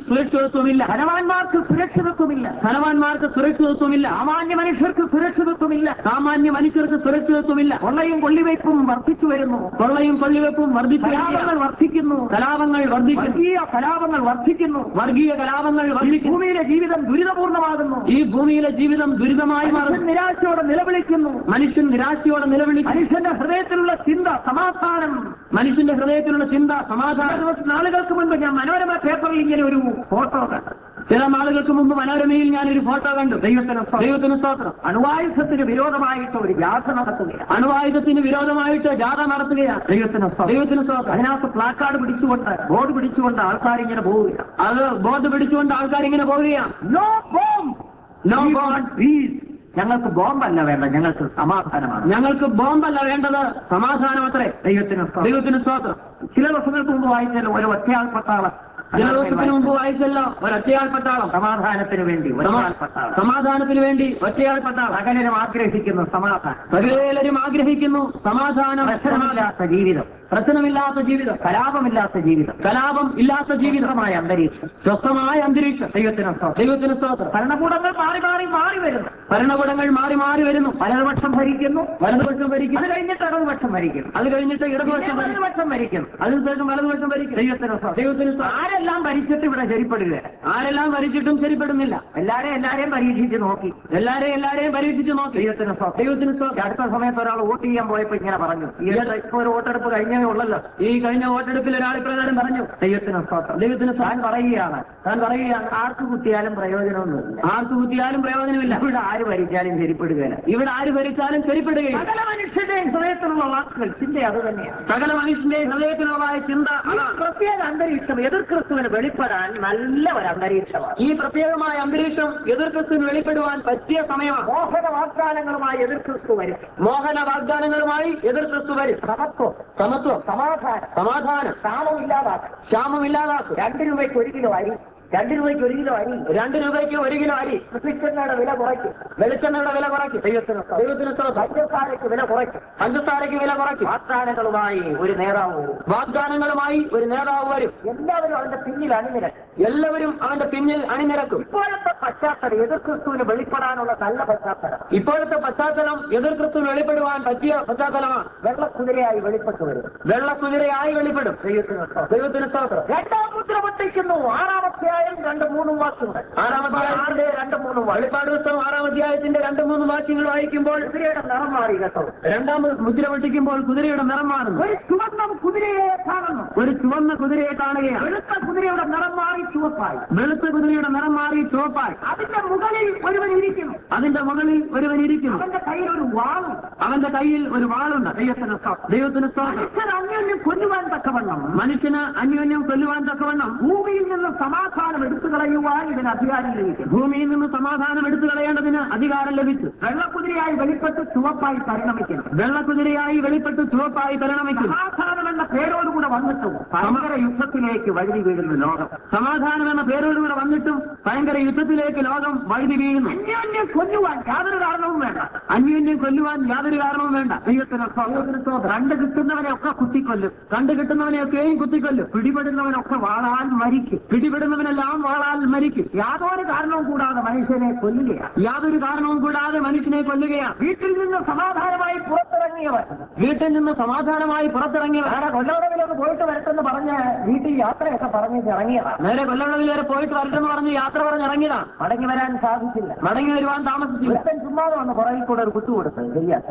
സുരക്ഷിതത്വമില്ല ധനവാന്മാർക്ക് സുരക്ഷിതത്വമില്ല ധനവാന്മാർക്ക് സുരക്ഷിതത്വമില്ല സാമാന്യ മനുഷ്യർക്ക് സുരക്ഷിതത്വമില്ല സാമാന്യ മനുഷ്യർക്ക് സുരക്ഷിതത്വമില്ല കൊള്ളയും കൊള്ളിവയ്പും വർദ്ധിച്ചു വരുന്നു കൊള്ളയും കൊള്ളിവെപ്പും വർദ്ധിച്ചു കലാപങ്ങൾ വർദ്ധിക്കുന്നു കലാപങ്ങൾ വർദ്ധിക്കുന്നു വർഗീയ കലാപങ്ങൾ വർദ്ധിക്കുന്നു വർഗീയ കലാപങ്ങൾ ഈ വർദ്ധിക്കുന്നു ഭൂമിയിലെ ജീവിതം ദുരിതപൂർണ്ണമാകുന്നു ഈ ഭൂമിയിലെ ജീവിതം ദുരിതമായി മനുഷ്യൻ മാറുന്നു നിരാശയോടെ നിലവിളിക്കുന്നു മനുഷ്യൻ നിരാശയോടെ നിലവിളിക്കുന്നു മനുഷ്യന്റെ ഹൃദയത്തിലുള്ള ചിന്ത സമാധാനം മനുഷ്യന്റെ ഹൃദയത്തിലുള്ള ചിന്ത ചില സമാധാനം ദിവസം നാളുകൾക്ക് മുൻപ് ഞാൻ മനോരമ പേപ്പറിൽ ഇങ്ങനെ ഒരു ഫോട്ടോ കണ്ടു ചില നാളുകൾക്ക് മുമ്പ് മനോരമയിൽ ഞാനൊരു ഫോട്ടോ കണ്ടു ദൈവത്തിന് സ്തോത്രം. ദൈവത്തിന് സ്തോത്രം അണുവായുധത്തിന് വിരോധമായിട്ട് ഒരു വ്യാധ നടത്തുകയാണ് അണുവായുധത്തിന് വിരോധമായിട്ട് ജാഥ നടത്തുകയാണ് ദൈവത്തിന് സ്തോത്രം. ദൈവത്തിന് സ്തോത്രം അതിനകത്ത് പ്ലാക്കാർഡ് പിടിച്ചുകൊണ്ട് ബോർഡ് പിടിച്ചുകൊണ്ട് ആൾക്കാർ ഇങ്ങനെ പോവുകയാണ് അത് ബോർഡ് പിടിച്ചുകൊണ്ട് ആൾക്കാർ ഇങ്ങനെ പോവുകയാണ് no bomb No We bomb. want peace. ഞങ്ങൾക്ക് ബോംബല്ല വേണ്ട ഞങ്ങൾക്ക് സമാധാനമാണ് ഞങ്ങൾക്ക് ബോംബല്ല വേണ്ടത് സമാധാനം അത്രേ ദൈവത്തിന് സ്തോത്രം. ദൈവത്തിന് സ്തോത്രം ചില ദിവസങ്ങൾക്ക് മുമ്പ് വായിച്ചല്ലോ ഒരു ഒറ്റയാൾ പട്ടാളം ചില ദിവസത്തിന് മുമ്പ് വായിച്ചല്ലോ ഒരൊറ്റയാൾ പട്ടാളം സമാധാനത്തിന് വേണ്ടി ഒറ്റയാൾ പട്ടാളം സമാധാനത്തിന് വേണ്ടി ഒറ്റയാൾ പട്ടാളം സകലരും ആഗ്രഹിക്കുന്നു സമാധാനം സകലരും ആഗ്രഹിക്കുന്നു സമാധാനം സമാധാനം. പ്രശ്നമില്ലാത്ത ജീവിതം പ്രശ്നമില്ലാത്ത ജീവിതം കലാപമില്ലാത്ത ജീവിതം കലാപം ഇല്ലാത്ത ജീവിതം ജീവിതമായ അന്തരീക്ഷം സ്വസ്ഥമായ അന്തരീക്ഷം ദൈവത്തിന് സ്തോത്രം. ദൈവത്തിന് സ്തോത്രം ഭരണകൂടങ്ങൾ മാറി മാറി മാറി വരുന്നു ഭരണകൂടങ്ങൾ മാറി മാറി വരുന്നു വലതുപക്ഷം ഭരിക്കുന്നു വലതുപക്ഷം ഭരിക്കും അത് കഴിഞ്ഞിട്ട് ഇടതുപക്ഷം ഭരിക്കുന്നു അത് കഴിഞ്ഞിട്ട് ഇടതുപക്ഷം പിന്നെ ഭരിക്കും വലതുപക്ഷം ഭരിക്കുന്നു അതിനുശേഷം വലതുപക്ഷം ഭരിക്കും ദൈവത്തിന് സ്തോത്രം. ദൈവത്തിന് സ്തോത്രം. ആരെല്ലാം ഭരിച്ചിട്ട് ഇവിടെ ശരിപ്പെടുക ആരെല്ലാം ഭരിച്ചിട്ടും ശരിപ്പെടുന്നില്ല എല്ലാരെയും എല്ലാരെയും പരീക്ഷിച്ച് നോക്കി എല്ലാരെയും എല്ലാരെയും പരീക്ഷിച്ച് നോക്കി ദൈവത്തിന് സ്തോത്രം. ദൈവത്തിന് ഈ സ്തോത്രം. അടുത്ത സമയത്ത് ഒരാൾ വോട്ട് ചെയ്യാൻ പോയപ്പോ ഇങ്ങനെ പറഞ്ഞു ഈ അടുത്ത ഇപ്പൊ ഒരു വോട്ടെടുപ്പ് കഴിഞ്ഞേ ഉള്ളല്ലോ ഈ കഴിഞ്ഞ വോട്ടെടുപ്പിൽ ഒരാൾ ഇപ്രകാരം പറഞ്ഞു ദൈവത്തിന് സ്തോത്രം ദൈവത്തിന് താൻ സ്തോത്രം. പറയുകയാണ് താൻ പറയുകയാണ് ആർക്ക് കുത്തിയാലും പ്രയോജനമൊന്നുമില്ല ആർക്ക് കുത്തിയാലും പ്രയോജനമില്ല ഇവിടെ ആര് ഭരിച്ചാലും ശരിപ്പെടുകയില്ല ഇവിടെ ആര് ഭരിച്ചാലും ശരിപ്പെടുകയില്ല സകല മനുഷ്യന്റെയും ഹൃദയത്തിലുള്ള വാക്കുകൾ ചിന്ത അത് തന്നെയാണ് സകല മനുഷ്യന്റെ ഹൃദയത്തിനുള്ളതായ ചിന്ത ഈ അതാണ് പ്രത്യേക അന്തരീക്ഷം എതിർ ക്രിസ്തുവിന് വെളിപ്പെടാൻ നല്ല ഒരു അന്തരീക്ഷമാണ് ഈ പ്രത്യേകമായ അന്തരീക്ഷം എതിർ ക്രിസ്തുവിന് വെളിപ്പെടുവാൻ പറ്റിയ സമയമാണ് മോഹന വാഗ്ദാനങ്ങളുമായി എതിർ ക്രിസ്തു വരും മോഹന വാഗ്ദാനങ്ങളുമായി എതിർ ക്രിസ്തു വരും സമത്വം സമത്വം സമാധാനം സമാധാനം ക്ഷാമം ഇല്ലാതാക്കും ക്ഷാമം ഇല്ലാതാക്കും രണ്ട് രൂപയ്ക്ക് ഒരു കിലോ അരി രണ്ട് രൂപയ്ക്ക് ഒരു കിലോ അരി രണ്ട് രൂപയ്ക്ക് ഒരു കിലോ അരി കൃഷിച്ചെണ്ണയുടെ വില കുറയ്ക്കും വെളിച്ചെണ്ണയുടെ വില കുറയ്ക്കും ദൈവത്തിന് സ്തോത്രം. ദൈവത്തിന് സ്തോത്രം. പഞ്ചസാരയ്ക്ക് വില കുറയ്ക്കും പഞ്ചസാരയ്ക്ക് വില കുറയ്ക്കും വാഗ്ദാനങ്ങളുമായി ഒരു നേതാവ് വരും വാഗ്ദാനങ്ങളുമായി ഒരു നേതാവ് വരും എല്ലാവരും അവന്റെ പിന്നിൽ അണിനിരക്കും എല്ലാവരും അവന്റെ പിന്നിൽ അണിനിരക്കും ഇപ്പോഴത്തെ പശ്ചാത്തലം എതിർ ക്രിസ്തുവിന് വെളിപ്പെടാനുള്ള നല്ല പശ്ചാത്തലം ഇപ്പോഴത്തെ പശ്ചാത്തലം എതിർ ക്രിസ്തു വെളിപ്പെടുവാൻ പറ്റിയ പശ്ചാത്തലമാണ് വെള്ളക്കുതിരയായി വെളിപ്പെട്ടു വരും വെള്ളക്കുതിരയായി വെളിപ്പെടും ദൈവത്തിന് സ്തോത്രം. ദൈവത്തിന് സ്തോത്രം രണ്ടാം മുദ്ര പൊട്ടിക്കുന്നു ആറാമധ്യായം രണ്ട് മൂന്നും വാക്കുകൾ ആറാമധ്യായം ആറിന്റെ രണ്ട് മൂന്നും വാക്കുകൾ വെളിപ്പാട് പുസ്തകം ആറാം അധ്യായത്തിന്റെ രണ്ട് മൂന്ന് വാക്യങ്ങൾ വായിക്കുമ്പോൾ കുതിരയുടെ നിറം മാറി കേട്ടോ രണ്ടാം മുദ്ര പൊട്ടിക്കുമ്പോൾ കുതിരയുടെ നിറം മാറുന്നു ഒരു ചുവന്ന കുതിരയെ കാണുന്നു ഒരു ചുവന്ന കുതിരയെ കാണുകയാണ് വെളുത്ത കുതിരയുടെ നിറം മാറി ചുവപ്പായി വെളുത്ത കുതിരയുടെ നിറം മാറി ചുവപ്പായി അതിന്റെ മുകളിൽ ഒരുവൻ ഇരിക്കുന്നു അതിന്റെ മുകളിൽ ഒരുവൻ ഇരിക്കുന്നു അവന്റെ കയ്യിൽ ഒരു വാളും അവന്റെ കയ്യിൽ ഒരു വാളുണ്ട് ദൈവത്തിന് സ്തോത്രം. ദൈവത്തിന് സ്തോത്രം മനുഷ്യൻ അന്യോന്യം കൊല്ലുവാൻ തക്കവണ്ണം മനുഷ്യന് അന്യോന്യം കൊല്ലുവാൻ തക്കവണ്ണം ഭൂമിയിൽ നിന്ന് സമാധാനം എടുത്തു കളയുവാൻ ഇതിന് അധികാരം ലഭിക്കുന്നു ഭൂമിയിൽ നിന്ന് സമാധാനം എടുത്തു കളയേണ്ടതിന് അധികാരം ലഭിച്ചു വെള്ളക്കുതിരയായി വെളിപ്പെട്ട് ചുവപ്പായി പരിണമിക്കുന്നു വെള്ളക്കുതിരയായി വെളിപ്പെട്ട് ചുവപ്പായി പരിണമിക്കുന്നു സമാധാനം എന്ന പേരോടുകൂടെ വന്നിട്ടും ഭയങ്കര യുദ്ധത്തിലേക്ക് വഴുതി വീഴുന്നു ലോകം സമാധാനം എന്ന പേരോടുകൂടെ വന്നിട്ടും ഭയങ്കര യുദ്ധത്തിലേക്ക് ലോകം വഴുതി വീഴുന്നു അന്യോന്യം കൊല്ലുവാൻ യാതൊരു കാരണവും വേണ്ട അന്യോന്യം കൊല്ലുവാൻ യാതൊരു കാരണവും വേണ്ട ദൈവത്തിന് സ്വാതന്ത്ര്യത്തോട് രണ്ട് കിട്ടുന്നവനെ ഒക്കെ കുത്തിക്കൊല്ലും കണ്ടു കിട്ടുന്നവനെയൊക്കെയും കുത്തിക്കൊല്ലും പിടിപെടുന്നവനൊക്കെ വാളാൻ മരിക്കും പിടിപെടുന്നവനെല്ലാം വാളാൽ മരിക്കും യാതൊരു കാരണവും കൂടാതെ മനുഷ്യനെ കൊല്ലുകയാണ് യാതൊരു കാരണവും കൂടാതെ മനുഷ്യനെ കൊല്ലുകയാണ് വീട്ടിൽ നിന്ന് സമാധാനമായി പുറത്തിറങ്ങിയവൻ വീട്ടിൽ നിന്ന് സമാധാനമായി പുറത്തിറങ്ങിയവർ വേറെ കൊല്ലവടവിലൊന്ന് പോയിട്ട് വരട്ടെന്ന് പറഞ്ഞ് വീട്ടിൽ യാത്രയൊക്കെ പറഞ്ഞ് ഇറങ്ങിയതാണ് നേരെ കൊല്ലവളവിൽ വരെ പോയിട്ട് വരട്ടെന്ന് പറഞ്ഞ് യാത്ര പറഞ്ഞിറങ്ങിയതാണ് മടങ്ങി വരാൻ സാധിച്ചില്ല മടങ്ങി വരുവാൻ താമസിച്ചില്ല ഒരുത്തൻ ചുമ്മാതെ വന്ന് പുറകിൽ കൂടെ ഒരു കുത്തു കൊടുത്തത് ശരിയാത്ത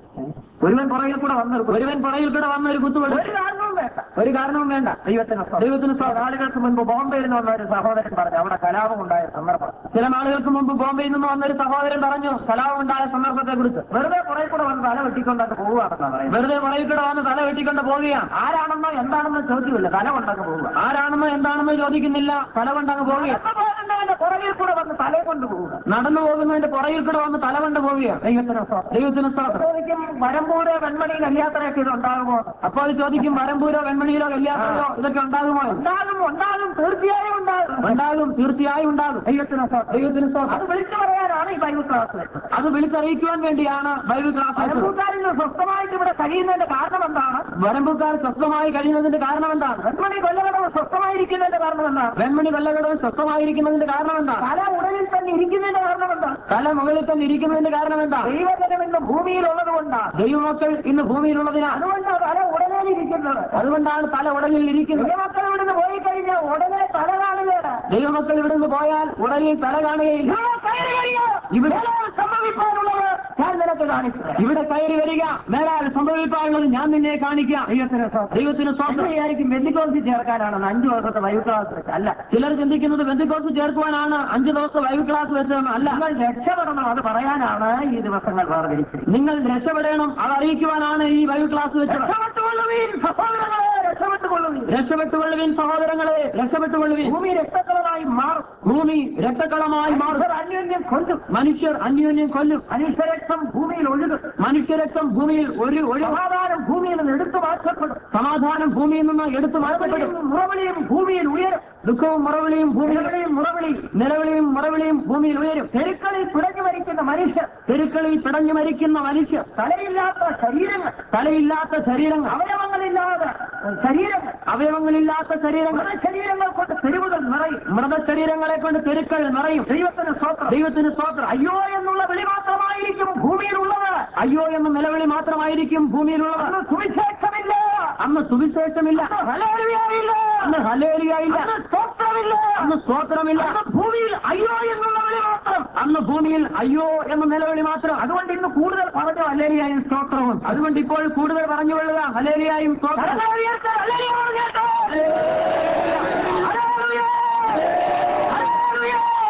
ഒരുവൻ പുറകിൽ കൂടെ വന്നൊരു കുത്തു. ഒരുവൻ പുറകിൽ കൂടെ വന്ന ഒരു കുത്തുകൊടു ഒരു കാരണവും വേണ്ട ഒരു കാരണവും വേണ്ട ദൈവത്തിന് സ്തോത്രം. ദൈവത്തിന് സ്തോത്രം. നാളുകൾക്ക് മുൻപ് ബോംബെയിൽ നിന്ന് വന്ന ഒരു സഹോദരൻ പറഞ്ഞു അവിടെ കലാപം ഉണ്ടായ സന്ദർഭം ചില നാളുകൾക്ക് മുമ്പ് ബോംബെയിൽ നിന്ന് വന്നൊരു സഹോദരൻ പറഞ്ഞു കലാപമുണ്ടായ സന്ദർഭത്തെ കുറിച്ച് വെറുതെ പുറകിൽ കൂടെ വന്ന് തല വെട്ടിക്കൊണ്ടൊക്കെ പോവുകയാണെന്നാ പറയുന്നത് വെറുതെ പുറകിൽ കൂടെ വന്ന് തല വെട്ടിക്കൊണ്ട് പോവുകയാണ് ആരാണെന്നോ എന്താണെന്നോ ചോദ്യമില്ല തല കൊണ്ടങ്ങ് പോവുക ആരാണെന്നോ എന്താണെന്നോ ചോദിക്കുന്നില്ല തല കൊണ്ടങ്ങ് പോവുകയാണ് നടന്നു പോകുന്നവന്റെ പുറകിൽ കൂടെ വന്ന് തലയെ കൊണ്ട് പോവുക നടന്നു പോകുന്നതിന്റെ പുറകിൽ കൂടെ വന്ന് തല കൊണ്ട് പോവുകയാണ് ദൈവത്തിന് സ്തോത്രം. ദൈവത്തിന് സ്തോത്രം ചോദിക്കും വരമ്പൂര് വെൺമണി കല്യാത്രയൊക്കെ ഇത് ഉണ്ടാകുമോ അപ്പോൾ ചോദിക്കും വരമ്പൂരോ വെൺമണിയിലോ കല്യാണത്തിലോ ഇതൊക്കെ ഉണ്ടാകുമോ ഉണ്ടാകും ഉണ്ടാകും തീർച്ചയായും ഉണ്ടാകും ഉണ്ടാകും തീർച്ചയായും ഉണ്ടാകും ദൈവത്തിന് സ്തോത്രം. ദൈവത്തിന് അത് സ്തോത്രം വിളിച്ചു പറയാനാണ് ഈ ബൈബിൾ ക്ലാസ് വെച്ചത് അത് വിളിച്ചറിയിക്കുവാൻ വേണ്ടിയാണ് ബൈബിൾ ക്ലാസ് വെച്ചത്. വരമ്പൂക്കാരിൽ നിന്ന് സ്വസ്ഥമായിട്ട് ഇവിടെ കഴിയുന്നതിന്റെ കാരണം എന്താണ് വരമ്പുകാർ സ്വസ്ഥമായി കഴിയുന്നതിന്റെ കാരണം എന്താണ് വെൺമണി കൊല്ലകടവ് സ്വസ്ഥമായി സ്വസ്ഥമായിരിക്കുന്നതിന്റെ കാരണം എന്താണ് വെൺമണി വെള്ളകടവും സ്വസ്ഥമായിരിക്കുന്നതിന്റെ കാരണം എന്താ തല ഉടലിൽ തന്നെ ഇരിക്കുന്നതിന്റെ കാരണം എന്താണ് തല മുകളിൽ തന്നെ ഇരിക്കുന്നതിന്റെ കാരണം എന്താ ദൈവജനം ഇന്ന് ഭൂമിയിലുള്ളത് കൊണ്ടാണ് ദൈവമക്കൾ ഇന്ന് ഭൂമിയിലുള്ളതിനാൽ അതുകൊണ്ടാണ് തല ഉടനെ ഇരിക്കുന്നത് അതുകൊണ്ടാണ് തല ഉടലിൽ ഇരിക്കുന്നത് ദൈവമക്കൾ ഇവിടുന്ന് പോയി കഴിഞ്ഞാൽ ഉടനെ തല കാണുകയാണ് ദൈവമക്കൾ ഇവിടുന്ന് പോയാൽ ഉടലിൽ തല കാണുകയില്ല ഇവിടെ കയറി വരിക ഇവിടെ സംഭവിക്കാനുള്ളത് ഞാൻ നിനക്ക് കാണിച്ചത് ഇവിടെ കയറി വരിക മേലാൽ സംഭവിക്കാനുള്ളത് ഞാൻ നിന്നെ കാണിക്കാം ദൈവത്തിന് സ്വന്തം ദൈവത്തിന് സ്വാതന്ത്ര്യം വിചാരിക്കും ബന്ധുക്കോസ് ചേർക്കാനാണ് അഞ്ചു വർഷത്തെ വൈകി ക്ലാസ് വെച്ച് അല്ല ചിലർ ചിന്തിക്കുന്നത് ബന്ധുക്കോസ് ചേർക്കുവാനാണ് അഞ്ചു ദിവസത്തെ ലൈവ് ക്ലാസ് വെച്ചതെന്ന് അല്ല നിങ്ങൾ രക്ഷപ്പെടണം അത് പറയാനാണ് ഈ ദിവസങ്ങൾ വേർതിരിച്ചിരിക്കുന്നത് നിങ്ങൾ രക്ഷപ്പെടണം അത് അറിയിക്കുവാനാണ് ഈ ലൈവ് ക്ലാസ് വെച്ചത് രക്ഷപ്പെട്ടുകൊള്ളുവീൻ സഹോദരങ്ങളെ രക്ഷപ്പെട്ടുകൊള്ളുവീൻ രക്ഷപ്പെട്ടുകൊള്ളുവിൻ സഹോദരങ്ങളെ രക്ഷപ്പെട്ടുകൊള്ളുവിൻ ഭൂമി രക്തക്കളമായി മാറും ഭൂമി രക്തക്കളമായി മാറും മനുഷ്യർ അന്യോന്യം കൊല്ലും മനുഷ്യർ അന്യോന്യം കൊല്ലും മനുഷ്യരക്തം ഭൂമിയിൽ ഒഴുകും മനുഷ്യരക്തം ഭൂമിയിൽ ഒരു ഒരു സമാധാനം ഭൂമിയിൽ നിന്ന് എടുത്തു മാറ്റപ്പെടും സമാധാനം ഭൂമിയിൽ നിന്ന് എടുത്തു മാറ്റപ്പെടും മുറവിളിയും മുറവിളിയും ഭൂമിയിൽ ഉയരും ദുഃഖവും മുറവിളിയും ഭൂമിയിൽ മുറവിളിയും മുറവിളി നിലവിളിയും മുറവിളിയും ഭൂമിയിൽ ഉയരും തെരുക്കളിൽ പിടഞ്ഞു മരിക്കുന്ന മനുഷ്യർ തെരുക്കളിൽ പിടഞ്ഞു മരിക്കുന്ന മനുഷ്യർ തലയില്ലാത്ത ശരീരങ്ങൾ തലയില്ലാത്ത ശരീരങ്ങൾ അവയവങ്ങളില്ലാതെ ശരീരങ്ങൾ അവയവങ്ങളില്ലാത്ത ശരീരങ്ങൾ ശരീരങ്ങൾ കൊണ്ട് തെരുവുകൾ നിറയും മൃതശരീരങ്ങളെ കൊണ്ട് തെരുക്കൾ നിറയും ദൈവത്തിന് സ്വന്തം ദൈവത്തിന് സ്തോത്രം അയ്യോ എന്നുള്ള വിളി മാത്രമായിരിക്കും ഭൂമിയിലുള്ളത് അയ്യോ എന്ന നിലവിളി മാത്രമായിരിക്കും ഭൂമിയിലുള്ളത് അന്ന് സുവിശേഷമില്ല അന്ന് സുവിശേഷമില്ല ഹല്ലേലൂയയില്ല. അന്ന് ഹലേലിയായില്ല അന്ന് സ്തോത്രമില്ല അന്ന് സ്തോത്രമില്ല അന്ന് ഭൂമിയിൽ അയ്യോ എന്നുള്ള വിളി മാത്രം അന്ന് ഭൂമിയിൽ അയ്യോ എന്ന നിലവിളി മാത്രം അതുകൊണ്ട് ഇന്ന് കൂടുതൽ പറഞ്ഞു ഹല്ലേലൂയയും സ്തോത്രവും അതുകൊണ്ട് ഇപ്പോൾ കൂടുതൽ പറഞ്ഞുകൊള്ളുക ഹലേലിയായും സ്തോത്രം ഹല്ലേലൂയ ഉയർത്ത്, ഹല്ലേലൂയ ഉയർത്ത്. ഹല്ലേലൂയ. ഹല്ലേലൂയ.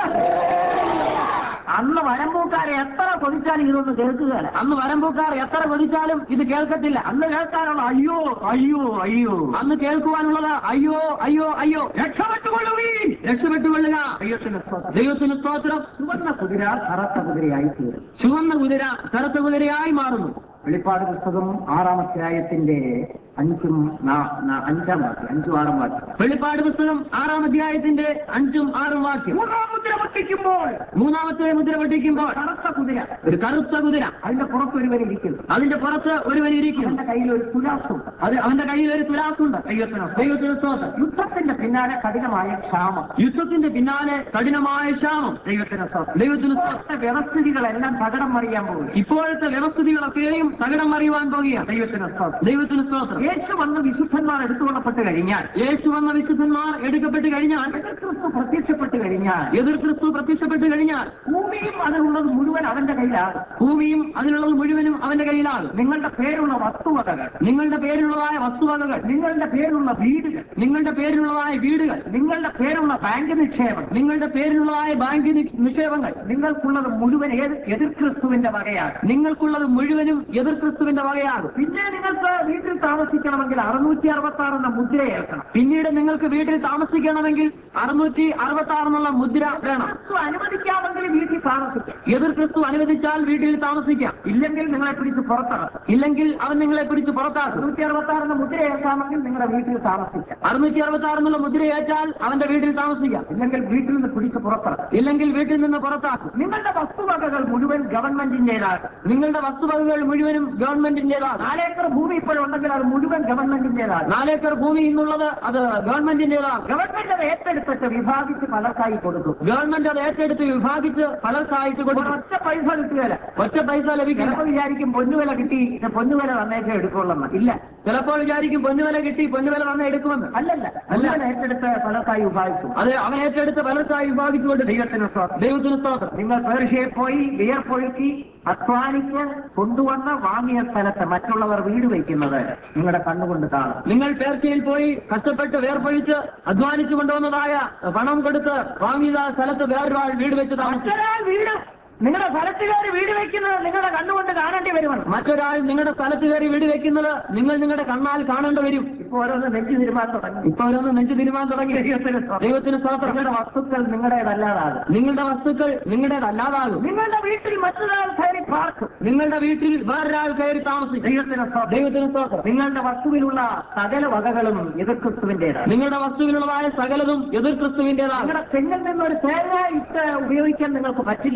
അന്ന് വരമ്പൂക്കാരെ എത്ര കൊതിച്ചാലും ഇതൊന്നും കേൾക്കുകയല്ല അന്ന് വരമ്പൂക്കാർ എത്ര കൊതിച്ചാലും ഇത് കേൾക്കത്തില്ല അന്ന് കേൾക്കാനുള്ള അയ്യോ അയ്യോ അയ്യോ അന്ന് കേൾക്കുവാനുള്ളത് അയ്യോ അയ്യോ അയ്യോ രക്ഷപ്പെട്ടുകൊള്ളുവീൻ രക്ഷപ്പെട്ടുകൊള്ളുക ദൈവത്തിന് സ്തോത്രം ദൈവത്തിന് സ്തോത്രം ചുവന്ന കുതിര കറുത്ത കുതിരയായി തീരും ചുവന്ന കുതിര കറുത്ത കുതിരയായി മാറുന്നു വെളിപ്പാട് പുസ്തകം ആറാം അധ്യായത്തിന്റെ അഞ്ചും നാ- നാ- അഞ്ചാം വാക്യം അഞ്ചും ആറും വാക്യം വെളിപ്പാട് പുസ്തകം ആറാം അധ്യായത്തിന്റെ അഞ്ചും ആറും വാക്യം മൂന്നാം മുദ്ര പൊട്ടിക്കുമ്പോൾ മൂന്നാമത്തെ മുദ്ര പൊട്ടിക്കുമ്പോൾ കറുത്ത കുതിര ഒരു കറുത്ത കുതിര അതിന്റെ പുറത്ത് ഒരുവൻ ഇരിക്കുന്നു അതിന്റെ പുറത്ത് ഒരുവൻ ഇരിക്കുന്നു അവന്റെ കയ്യിൽ ഒരു തുലാസുണ്ട് അത് അവന്റെ കയ്യിൽ ഒരു തുലാസുണ്ട് ദൈവത്തിന് ദൈവത്തിന് സ്തോത്രം യുദ്ധത്തിന്റെ പിന്നാലെ കഠിനമായ ക്ഷാമം യുദ്ധത്തിന്റെ പിന്നാലെ കഠിനമായ ക്ഷാമം ദൈവത്തിന് സ്വന്തം ദൈവത്തിന് സ്തോത്രം ഇപ്പോഴത്തെ വ്യവസ്ഥിതികളെല്ലാം തകടം മറിയാൻ പോകും ഇപ്പോഴത്തെ വ്യവസ്ഥിതികളൊക്കെയും തകിടം അറിയുവാൻ പോകുകയാണ് ദൈവത്തിന് സ്തോത്രം ദൈവത്തിന് സ്തോത്രം യേശു വന്ന് വിശുദ്ധന്മാർ എടുത്തുകൊള്ളപ്പെട്ട് കഴിഞ്ഞാൽ യേശു വന്ന വിശുദ്ധന്മാർ എടുക്കപ്പെട്ട് കഴിഞ്ഞാൽ എതിർ ക്രിസ്തു പ്രത്യക്ഷപ്പെട്ട് കഴിഞ്ഞാൽ എതിർ ക്രിസ്തു പ്രത്യക്ഷപ്പെട്ട് കഴിഞ്ഞാൽ ഭൂമിയും അതിലുള്ളത് മുഴുവൻ അവന്റെ കയ്യിലാണ് ഭൂമിയും അതിലുള്ളത് മുഴുവനും അവന്റെ കയ്യിലാകും നിങ്ങളുടെ പേരുള്ള വസ്തുവകകൾ നിങ്ങളുടെ പേരിലുള്ളതായ വസ്തുവകകൾ നിങ്ങളുടെ പേരുള്ള വീടുകൾ നിങ്ങളുടെ പേരിലുള്ളതായ വീടുകൾ നിങ്ങളുടെ പേരുള്ള ബാങ്ക് നിക്ഷേപം നിങ്ങളുടെ പേരിലുള്ളതായ ബാങ്ക് നി- നിക്ഷേപങ്ങൾ നിങ്ങൾക്കുള്ളത് മുഴുവൻ ഏത് എതിർ ക്രിസ്തുവിന്റെ വകയാണ് നിങ്ങൾക്കുള്ളത് മുഴുവനും എതിർ ക്രിസ്തുവിന്റെ വകയാകും പിന്നെ നിങ്ങൾക്ക് വീട്ടിൽ താമസിക്കണമെങ്കിൽ അറുന്നൂറ്റി അറുപത്തി ആറ് എന്ന മുദ്ര ഏൽക്കണം പിന്നീട് നിങ്ങൾക്ക് വീട്ടിൽ താമസിക്കണമെങ്കിൽ അറുന്നൂറ്റി അറുപത്തി ആറെന്നുള്ള മുദ്ര വേണം ക്രിസ്തു അനുവദിക്കാമെങ്കിൽ വീട്ടിൽ താമസിക്കാം എതിർ ക്രിസ്തു അനുവദിച്ചാൽ വീട്ടിൽ താമസിക്കാം ഇല്ലെങ്കിൽ നിങ്ങളെ പിടിച്ച് പുറത്തിറക്കും ഇല്ലെങ്കിൽ അവൻ നിങ്ങളെ പിടിച്ച് പുറത്താക്കും അറുന്നൂറ്റി അറുപത്തി ആറ് എന്ന മുദ്ര ഏൽക്കാമെങ്കിൽ നിങ്ങളുടെ വീട്ടിൽ താമസിക്കാം അറുന്നൂറ്റി അറുപത്തി ആറെന്നുള്ള മുദ്ര ഏറ്റാൽ അവന്റെ വീട്ടിൽ താമസിക്കാം ഇല്ലെങ്കിൽ വീട്ടിൽ നിന്ന് പിടിച്ച് പുറത്തിറക്കും ഇല്ലെങ്കിൽ വീട്ടിൽ നിന്ന് പുറത്താക്കും നിങ്ങളുടെ വസ്തുവകകൾ മുഴുവൻ ഗവൺമെന്റിന്റേതാണ് നിങ്ങളുടെ വസ്തുവകകൾ മുഴുവനും ഗവൺമെന്റിന്റേതാണ് നാലേക്കർ ഭൂമി ഇപ്പോഴുണ്ടെങ്കിൽ അത് മുഴുവൻ ഗവൺമെന്റിന്റേതാണ് നാലേക്കർ ഭൂമി എന്നുള്ളത് അത് ഗവൺമെന്റിന്റേതാണ് ഗവൺമെന്റ് അത് ഏറ്റെടുത്തിട്ട് വിഭാഗിച്ച് പലർക്കായി കൊടുക്കും ഗവൺമെന്റ് അത് ഏറ്റെടുത്ത് വിഭാഗിച്ച് പലർക്കായിട്ട് കൊടുക്കും ഒറ്റ പൈസ കിട്ടുകയില്ല ഒറ്റ പൈസ ലഭിക്കില്ല ചിലപ്പോൾ വിചാരിക്കും പൊന്നുവില കിട്ടി ഇത് പൊന്നുവില തന്നേക്കെ എടുക്കുള്ളെന്ന് ഇല്ല ചിലപ്പോൾ വിചാരിക്കും പൊന്നുവില കിട്ടി പൊന്നുവില വന്ന് എടുക്കുമെന്ന് അല്ലല്ല പൊന്നുവില ഏറ്റെടുത്ത് പലർക്കായി വിഭാഗിച്ചു അത് അവൻ ഏറ്റെടുത്ത് പലർക്കായി വിഭാഗിച്ചുകൊണ്ട് ദൈവത്തിന് സ്വാതന്ത്ര്യം ദൈവത്തിന് സ്തോത്രം നിങ്ങൾ പേർഷ്യയിൽ പോയി വിയർപ്പൊഴുക്കി അധ്വാനിച്ച് കൊണ്ടുവന്ന് വാങ്ങിയ സ്ഥലത്ത് മറ്റുള്ളവർ വീട് വയ്ക്കുന്നത് നിങ്ങളുടെ കണ്ണുകൊണ്ട് കാണും നിങ്ങൾ പേർച്ചയിൽ പോയി കഷ്ടപ്പെട്ട് വേർപ്പൊഴിച്ച് അധ്വാനിച്ചു കൊണ്ടുവന്നതായ പണം കൊടുത്ത് വാങ്ങിയ സ്ഥലത്ത് വേറൊരാൾ വീട് വെച്ച് താമസിക്കും മറ്റൊരാൾ വീട് നിങ്ങളുടെ സ്ഥലത്ത് കയറി വീട് വയ്ക്കുന്നത് നിങ്ങളുടെ കണ്ണുകൊണ്ട് കാണേണ്ടി വരുമെന്ന് മറ്റൊരാൾ നിങ്ങളുടെ സ്ഥലത്ത് കയറി വീട് വെക്കുന്നത് നിങ്ങൾ നിങ്ങളുടെ കണ്ണാൽ കാണേണ്ടി വരും ഇപ്പൊ ഓരോന്ന് നെഞ്ചു തീരുമാനം തുടങ്ങി ഇപ്പൊ അവരൊന്ന് നെഞ്ചു തിരുമാൻ തുടങ്ങി ദൈവത്തിന് സ്തോത്രം. ദൈവത്തിന് സ്തോത്രം നിങ്ങളുടെ വസ്തുക്കൾ നിങ്ങളുടേതല്ലാതാകും നിങ്ങളുടെ വസ്തുക്കൾ നിങ്ങളുടേതല്ലാതാകും നിങ്ങളുടെ വീട്ടിൽ മറ്റൊരാൾ കയറി പാർക്കും നിങ്ങളുടെ വീട്ടിൽ വേറൊരാൾ കയറി താമസിക്കും ദൈവത്തിന് സ്തോത്രം. ദൈവത്തിന് സ്തോത്രം നിങ്ങളുടെ വസ്തുവിലുള്ള സകല വകകളും എതിർ ക്രിസ്തുവിന്റേതാണ് നിങ്ങളുടെ വസ്തുവിലുള്ളതായ സകലതും എതിർ ക്രിസ്തുവിന്റേതാണ് നിങ്ങളുടെ തെങ്ങിൽ നിന്നൊരു തേങ്ങ ഇട്ട് ഉപയോഗിക്കാൻ നിങ്ങൾക്ക് പറ്റില്ല നിങ്ങളുടെ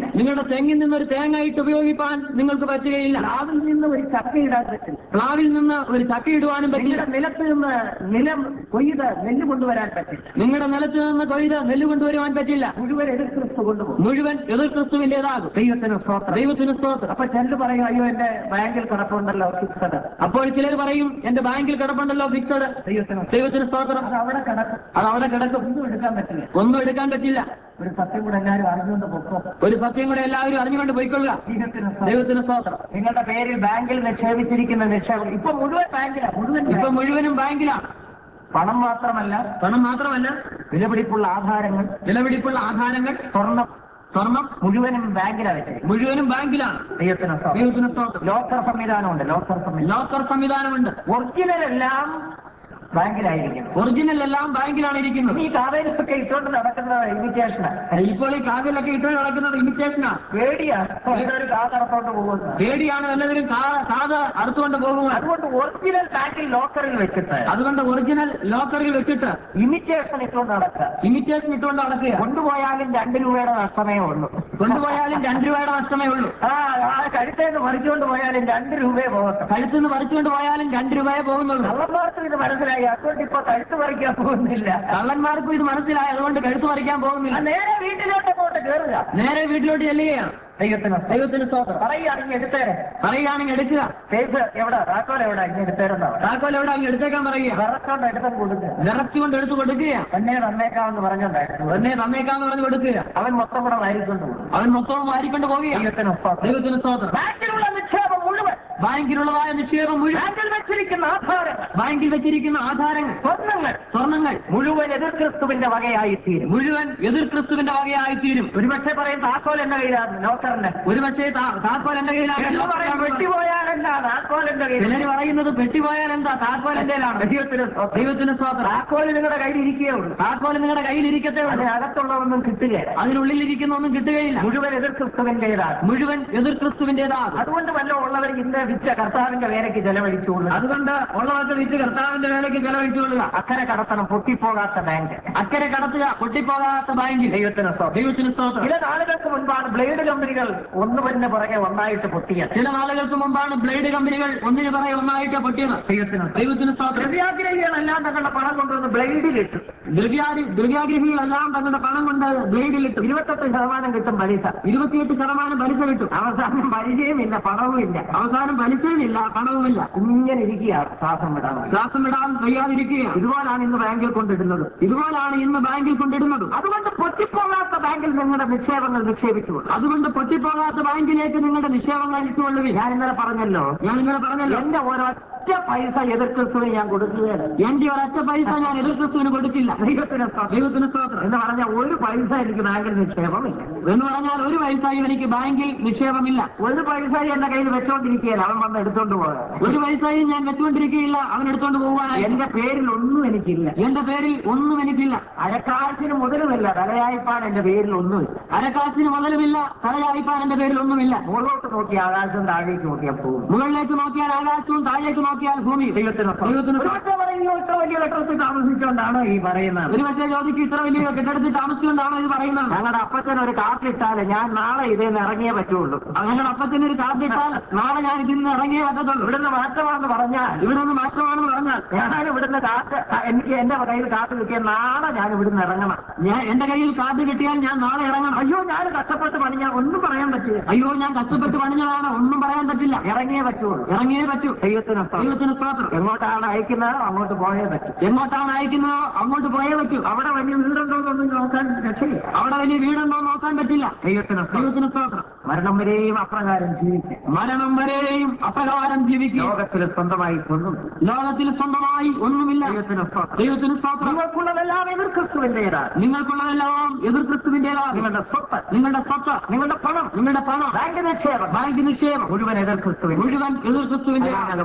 തെങ്ങിൽ നിന്ന് ഒരു തേങ്ങ ഇട്ട് ഉപയോഗിപ്പാൻ നിങ്ങൾക്ക് പറ്റുകയില്ല പ്ലാവിൽ നിന്ന് ഒരു ചക്ക ഇടാൻ പറ്റില്ല പ്ലാവിൽ നിന്ന് ഒരു ചക്ക ഇടുവാനും പറ്റില്ല നിങ്ങളുടെ നിലത്ത് നിന്ന് നിലം കൊയ്ത് നെല്ല് കൊണ്ടുവരാൻ പറ്റില്ല നിങ്ങളുടെ നിലത്ത് നിന്ന് കൊയ്ത് നെല്ല് കൊണ്ടുവരുവാൻ പറ്റില്ല മുഴുവൻ എതിർ ക്രിസ്തു കൊണ്ടുപോകും മുഴുവൻ എതിർ ക്രിസ്തുവിന്റേതാകും ദൈവത്തിന് സ്വന്തം ദൈവത്തിന് സ്തോത്രം അപ്പൊ ചിലർ പറയും അയ്യോ എന്റെ ബാങ്കിൽ കിടപ്പുണ്ടല്ലോ ഫിക്സഡ് അപ്പോൾ ചിലർ പറയും എന്റെ ബാങ്കിൽ കിടപ്പുണ്ടല്ലോ ഫിക്സഡ് ദൈവത്തിന് സ്വന്തം. ദൈവത്തിന് സ്തോത്രം അത് അവിടെ കിടക്കും അത് അവിടെ കിടക്കും ഒന്നും എടുക്കാൻ പറ്റില്ല ഒന്നും എടുക്കാൻ പറ്റില്ല ഒരു സത്യം കൂടെ എല്ലാവരും അറിഞ്ഞുകൊണ്ട് പൊക്കോ ഒരു സത്യം കൂടെ എല്ലാവരും അറിഞ്ഞുകൊണ്ട് പോയിക്കൊള്ളുക ദൈവത്തിന് സ്വന്തം. ദൈവത്തിന് സ്തോത്രം നിങ്ങളുടെ പേരിൽ ബാങ്കിൽ നിക്ഷേപിച്ചിരിക്കുന്ന നിക്ഷേപം ഇപ്പൊ മുഴുവൻ ബാങ്കിലാണ് മുഴുവൻ ഇപ്പൊ ബാങ്ക്. മുഴുവനും ബാങ്കിലാണ് പണം മാത്രമല്ല പണം മാത്രമല്ല വിലപിടിപ്പുള്ള ആധാരങ്ങൾ വിലപിടിപ്പുള്ള ആധാരങ്ങൾ സ്വർണം സ്വർണം മുഴുവനും ബാങ്കിലാണ് വെച്ചത് മുഴുവനും ബാങ്കിലാണ് ദൈവത്തിന് സ്വന്തം. ദൈവത്തിന് സ്തോത്രം ലോക്കർ സംവിധാനമുണ്ട് ലോക്കർ സംവിധാനം ലോക്കർ സംവിധാനമുണ്ട് ഒറിജിനൽ എല്ലാം ബാങ്കിലായിരിക്കും ഒറിജിനൽ എല്ലാം ബാങ്കിലാണ് ഇരിക്കുന്നത് ഈ കാവേരിയൊക്കെ ഇട്ടുകൊണ്ട് നടക്കുന്ന ഇമിറ്റേഷനാണ് ഇപ്പോൾ ഈ കാതിലൊക്കെ ഇട്ട് നടക്കുന്നത് ഇമിറ്റേഷനാ പേടിയാണ് ഒരു കാതടത്തോട്ട് പോകുന്നത് പേടിയാണ് എല്ലാവരും കാ- കാത് അറുത്തുകൊണ്ട് പോകുന്നത് അതുകൊണ്ട് ഒറിജിനൽ ബാങ്കിൽ ലോക്കറിൽ വെച്ചിട്ട് അതുകൊണ്ട് ഒറിജിനൽ ലോക്കറിൽ വെച്ചിട്ട് ഇമിറ്റേഷൻ ഇട്ടുകൊണ്ട് നടക്കുക ഇമിറ്റേഷൻ ഇട്ടുകൊണ്ട് നടക്കുക കൊണ്ടുപോയാലും രണ്ട് രൂപയുടെ നഷ്ടമേ ഉള്ളൂ കൊണ്ടുപോയാലും രണ്ട് രൂപയുടെ നഷ്ടമേ ഉള്ളൂ ആ ആ കഴുത്തേന്ന് മറിച്ചുകൊണ്ട് പോയാലും രണ്ട് രൂപയെ പോകട്ടെ കഴുത്തുനിന്ന് പറിച്ചുകൊണ്ട് പോയാലും രണ്ട് രൂപയെ പോകുന്നുള്ളൂ കള്ളന്മാർക്കും ഇത് മനസ്സിലായി അതുകൊണ്ട് ഇപ്പൊ കഴുത്ത് പറിക്കാൻ പോകുന്നില്ല കള്ളന്മാർക്കും ഇത് മനസ്സിലായി അതുകൊണ്ട് കഴുത്ത് പറിക്കാൻ ആ പോകുന്നില്ല നേരെ വീട്ടിലോട്ട് അങ്ങോട്ട് കയറുക നേരെ വീട്ടിലോട്ട് ചെല്ലുകയാണ് ദൈവത്തിന് സ്തോത്രം. ദൈവത്തിന് സ്തോത്രം പറയുകയാണെങ്കിൽ എടുത്തേരെ പറയുകയാണെങ്കിൽ എടുക്കുക സേഫ് എവിടെ താക്കോൽ എവിടെ ഇങ്ങനെ എടുത്തേരെന്നാ താക്കോൽ എവിടെ അങ്ങ് എടുത്തേക്കാൻ പറയുക വിറച്ചോണ്ട് എടുത്തും കൊടുക്കുക നിറച്ചുകൊണ്ട് എടുത്ത് കൊടുക്കുക എന്നെ തന്നേക്കാമെന്ന് പറഞ്ഞോണ്ടായിരുന്നു എന്നെ തന്നേക്കാന്ന് പറഞ്ഞ് കൊടുക്കുക അവൻ മൊത്തം കൂടെ വാരിക്കൊണ്ട് പോകും അവൻ മൊത്തവും വാരിക്കൊണ്ട് പോവുകയാണ് ദൈവത്തിന് സ്തോത്രം. ദൈവത്തിന് സ്തോത്രം ബാങ്കിലുള്ള നിക്ഷേപം മുഴുവൻ ബാങ്കിലുള്ളതായ നിക്ഷേപം മുഴുവൻ ബാങ്കിൽ വെച്ചിരിക്കുന്ന ആധാരങ്ങൾ ബാങ്കിൽ വെച്ചിരിക്കുന്ന ആധാരങ്ങൾ സ്വർണ്ണങ്ങൾ സ്വർണങ്ങൾ മുഴുവൻ എതിർ ക്രിസ്തുവിന്റെ വകയായി തീരും മുഴുവൻ എതിർ ക്രിസ്തുവിന്റെ വകയായി തീരും ഒരുപക്ഷെ പറയും താക്കോൽ എന്റെ കയ്യിലാണ് ലോക്കറിന്റെ ഒരുപക്ഷെ താ- താക്കോൽ എന്റെ കയ്യിലാണ് എന്ന് പറയും വെട്ടിപ്പോയാലെന്താ താക്കോൽ എന്റെ കയ്യിൽ ചിലര് പറയുന്നത് പെട്ടിപോയാൽ എന്താ താക്കോൽ എന്റെയിലാണ് ദൈവത്തിന് സ്തോത്രം. ദൈവത്തിന് സ്തോത്രം താക്കോൽ നിങ്ങളുടെ കയ്യിൽ ഇരിക്കുകയേ ഉള്ളൂ താക്കോൽ നിങ്ങളുടെ കയ്യിൽ ഇരിക്കത്തേ ഉള്ളൂ അതിനകത്തുള്ളതൊന്നും കിട്ടുകയില്ല അതിനുള്ളിലിരിക്കുന്ന ഒന്നും കിട്ടുകയില്ല മുഴുവൻ എതിർ ക്രിസ്തുവിന്റേതാണ് മുഴുവൻ എതിർ ക്രിസ്തുവിന്റേതാണ് അതുകൊണ്ട് വല്ല ഉള്ളവർ ഇന്ന് വിറ്റ കർത്താവിന്റെ വേലയ്ക്ക് ചെലവഴിച്ചുകൊള്ളുക അതുകൊണ്ട് ഉള്ളവർക്ക് വിറ്റ് കർത്താവിന്റെ വേലയ്ക്ക് ചെലവഴിച്ചുകൊള്ളുക അക്കരെ കടത്തണം പൊട്ടിപ്പോകാത്ത ബാങ്ക് അക്കരെ കടത്തുക പൊട്ടിപ്പോകാത്ത ബാങ്കിൽ ദൈവത്തിന് സ്തോത്രം. ദൈവത്തിന് സ്തോത്രം ചില നാളുകൾക്ക് മുൻപാണ് ബ്ലേഡ് കമ്പനികൾ ഒന്ന് തന്നെ പുറകെ ഒന്നായിട്ട് പൊട്ടിയത് ചില നാളുകൾക്ക് മുമ്പാണ് ബ്ലേഡ് കമ്പനികൾ ഒന്നിന് പറയെ ഒന്നായിട്ട് പൊട്ടിയത് ദൈവത്തിന് സ്തോത്രം. ദൈവത്തിന് സ്തോത്രം ദ്രവ്യാഗ്രഹികളെല്ലാം തങ്ങളുടെ പണം കൊണ്ടുവന്ന് ബ്ലേഡിലിട്ടു ദ്രവ്യാദി ദ്രവ്യാഗ്രഹികളെല്ലാം തങ്ങളുടെ പണം കൊണ്ട് ബ്ലേഡിലിട്ടു ഇരുപത്തെട്ട് ശതമാനം കിട്ടും പലിശ ഇരുപത്തിയെട്ട് ശതമാനം പലിശ കിട്ടും അവസാനം പലിശയുമില്ല പണവുമില്ല അവസാനം പലിശയുമില്ല പണവുമില്ല ഇങ്ങനെ ഇരിക്കുക ശ്വാസം വിടാൻ ശ്വാസം വിടാൻ കഴിയാതിരിക്കുകയാണ് ഇതുപോലാണ് ഇന്ന് ബാങ്കിൽ കൊണ്ടിടുന്നത് ഇതുപോലാണ് ഇന്ന് ബാങ്കിൽ കൊണ്ടിടുന്നത് അതുകൊണ്ട് പൊട്ടിപ്പോകാത്ത ബാങ്കിൽ നിങ്ങളുടെ നിക്ഷേപങ്ങൾ നിക്ഷേപിച്ചുകൊള്ളു അതുകൊണ്ട് പൊട്ടിപ്പോകാത്ത ബാങ്കിലേക്ക് നിങ്ങളുടെ നിക്ഷേപങ്ങൾ ഇട്ടുകൊള്ളുവില്ല ഞാൻ ഇന്നലെ പറഞ്ഞല്ലോ ഞാൻ ഇന്നലെ പറഞ്ഞല്ലോ എന്റെ ഒരൊറ്റ പൈസ എതിർ ക്രിസ്തുവിന് ഞാൻ കൊടുക്കുകയാണ് എന്റെ ഒരൊറ്റ പൈസ ഞാൻ എതിർ ക്രിസ്തുവിന് കൊടുക്കില്ല ദൈവത്തിന് സ്തോത്രം. ദൈവത്തിന് സ്തോത്രം എന്ന് പറഞ്ഞാൽ ഒരു പൈസ എനിക്ക് ബാങ്കിൽ നിക്ഷേപമില്ല എന്ന് പറഞ്ഞാൽ ഒരു പൈസയും എനിക്ക് ബാങ്കിൽ നിക്ഷേപമില്ല ഒരു പൈസ എന്റെ കയ്യിൽ വെച്ചോണ്ടിരിക്കുകയല്ല അവൻ വന്ന് എടുത്തോണ്ട് പോയത് ഒരു പൈസയും ഞാൻ വെച്ചുകൊണ്ടിരിക്കുകയില്ല അവൻ എടുത്തോണ്ട് പോകാനായി എന്റെ പേരിൽ ഒന്നും എനിക്കില്ല എന്റെ പേരിൽ ഒന്നും എനിക്കില്ല അരക്കാശിന് മുതലുമില്ല തലയായിപ്പാൻ എന്റെ പേരിൽ ഒന്നുമില്ല അരക്കാശിന് മുതലുമില്ല തലയായിപ്പാൻ എന്റെ പേരിൽ ഒന്നുമില്ല മുകളോട്ട് നോക്കി ആകാശം താഴേക്ക് നോക്കിയാൽ പോകും മുകളിലേക്ക് നോക്കിയാൽ ആകാശവും താഴേക്ക് നോക്കിയാൽ ഭൂമി ദൈവത്തിന് സ്തോത്രം. ദൈവത്തിന് ഒരു പക്ഷേ പറയും, ഇത്ര വലിയ കെട്ടിടത്തിൽ താമസിച്ചുകൊണ്ടാണോ ഈ പറയുന്നത് ഒരു പക്ഷേ ചോദിക്കും ഇത്ര വലിയ കെട്ടിടത്തിൽ താമസിച്ചുകൊണ്ടാണോ ഇത് പറയുന്നത് ഞങ്ങളുടെ അപ്പച്ചൻ ഒരു കാർഡിട്ടാല് ഞാൻ നാളെ ഇതിൽ നിന്ന് ഇറങ്ങിയേ പറ്റുള്ളൂ ഞങ്ങളുടെ അപ്പത്തിന് ഒരു കാർഡ് ഇട്ടാൽ നാളെ ഞാൻ ഇതിൽ നിന്ന് ഇറങ്ങിയേ പറ്റത്തുള്ളൂ ഇവിടുന്ന് മാറ്റമാണെന്ന് പറഞ്ഞാൽ ഇവിടെ നിന്ന് മാറ്റമാണെന്ന് പറഞ്ഞാൽ ഞാൻ ഇവിടുന്ന് കാർഡ് എനിക്ക് എന്റെ കയ്യിൽ കാർഡ് കിട്ടിയ നാളെ ഞാൻ ഇവിടുന്ന് ഇറങ്ങണം ഞാൻ എന്റെ കയ്യിൽ കാർഡ് കിട്ടിയാൽ ഞാൻ നാളെ ഇറങ്ങണം അയ്യോ ഞാൻ കഷ്ടപ്പെട്ട് പണിഞ്ഞാൽ ഒന്നും പറയാൻ പറ്റില്ല അയ്യോ ഞാൻ കഷ്ടപ്പെട്ട് പണിഞ്ഞതാണ് ഒന്നും പറയാൻ പറ്റില്ല ഇറങ്ങിയേ പറ്റുള്ളൂ ഇറങ്ങിയേ പറ്റൂ ദൈവത്തിന് സ്തോത്രം. ദൈവത്തിന് സ്തോത്രം എങ്ങോട്ടാണ് അയക്കുന്നത് അങ്ങോട്ട് പോയേ പറ്റും എങ്ങോട്ടാണ് അയക്കുന്നതോ അങ്ങോട്ട് പോയേ പറ്റൂ അവിടെ വലിയ വീടുണ്ടോന്നൊന്നും നോക്കാൻ രക്ഷയില്ല അവിടെ വലിയ വീടുണ്ടോ നോക്കാൻ പറ്റില്ല ദൈവത്തിന് സ്തോത്രം. ദൈവത്തിന് സ്തോത്രം മരണം വരെയും അപ്രകാരം ജീവിക്കാം മരണം വരെയും അപ്രകാരം ജീവിക്കുക ലോകത്തിൽ സ്വന്തമായി ഒന്നും ലോകത്തിൽ സ്വന്തമായി ഒന്നുമില്ല ദൈവത്തിന് സ്തോത്രം. ദൈവത്തിന് സ്തോത്രം നിങ്ങൾക്കുള്ളതെല്ലാം എതിർ ക്രിസ്തുവിന്റേതാണ് നിങ്ങൾക്കുള്ളതെല്ലാം എതിർ ക്രിസ്തുവിന്റേതാണ് നിങ്ങളുടെ സ്വത്ത് നിങ്ങളുടെ സ്വത്ത് നിങ്ങളുടെ പണം നിങ്ങളുടെ പണം ബാങ്ക് നിക്ഷേപം ബാങ്ക് നിക്ഷേപം മുഴുവൻ എതിർ ക്രിസ്തുവിന്റെ മുഴുവൻ എതിർ ക്രിസ്തുവിന്റെ ഭയാനകമായ നാൾ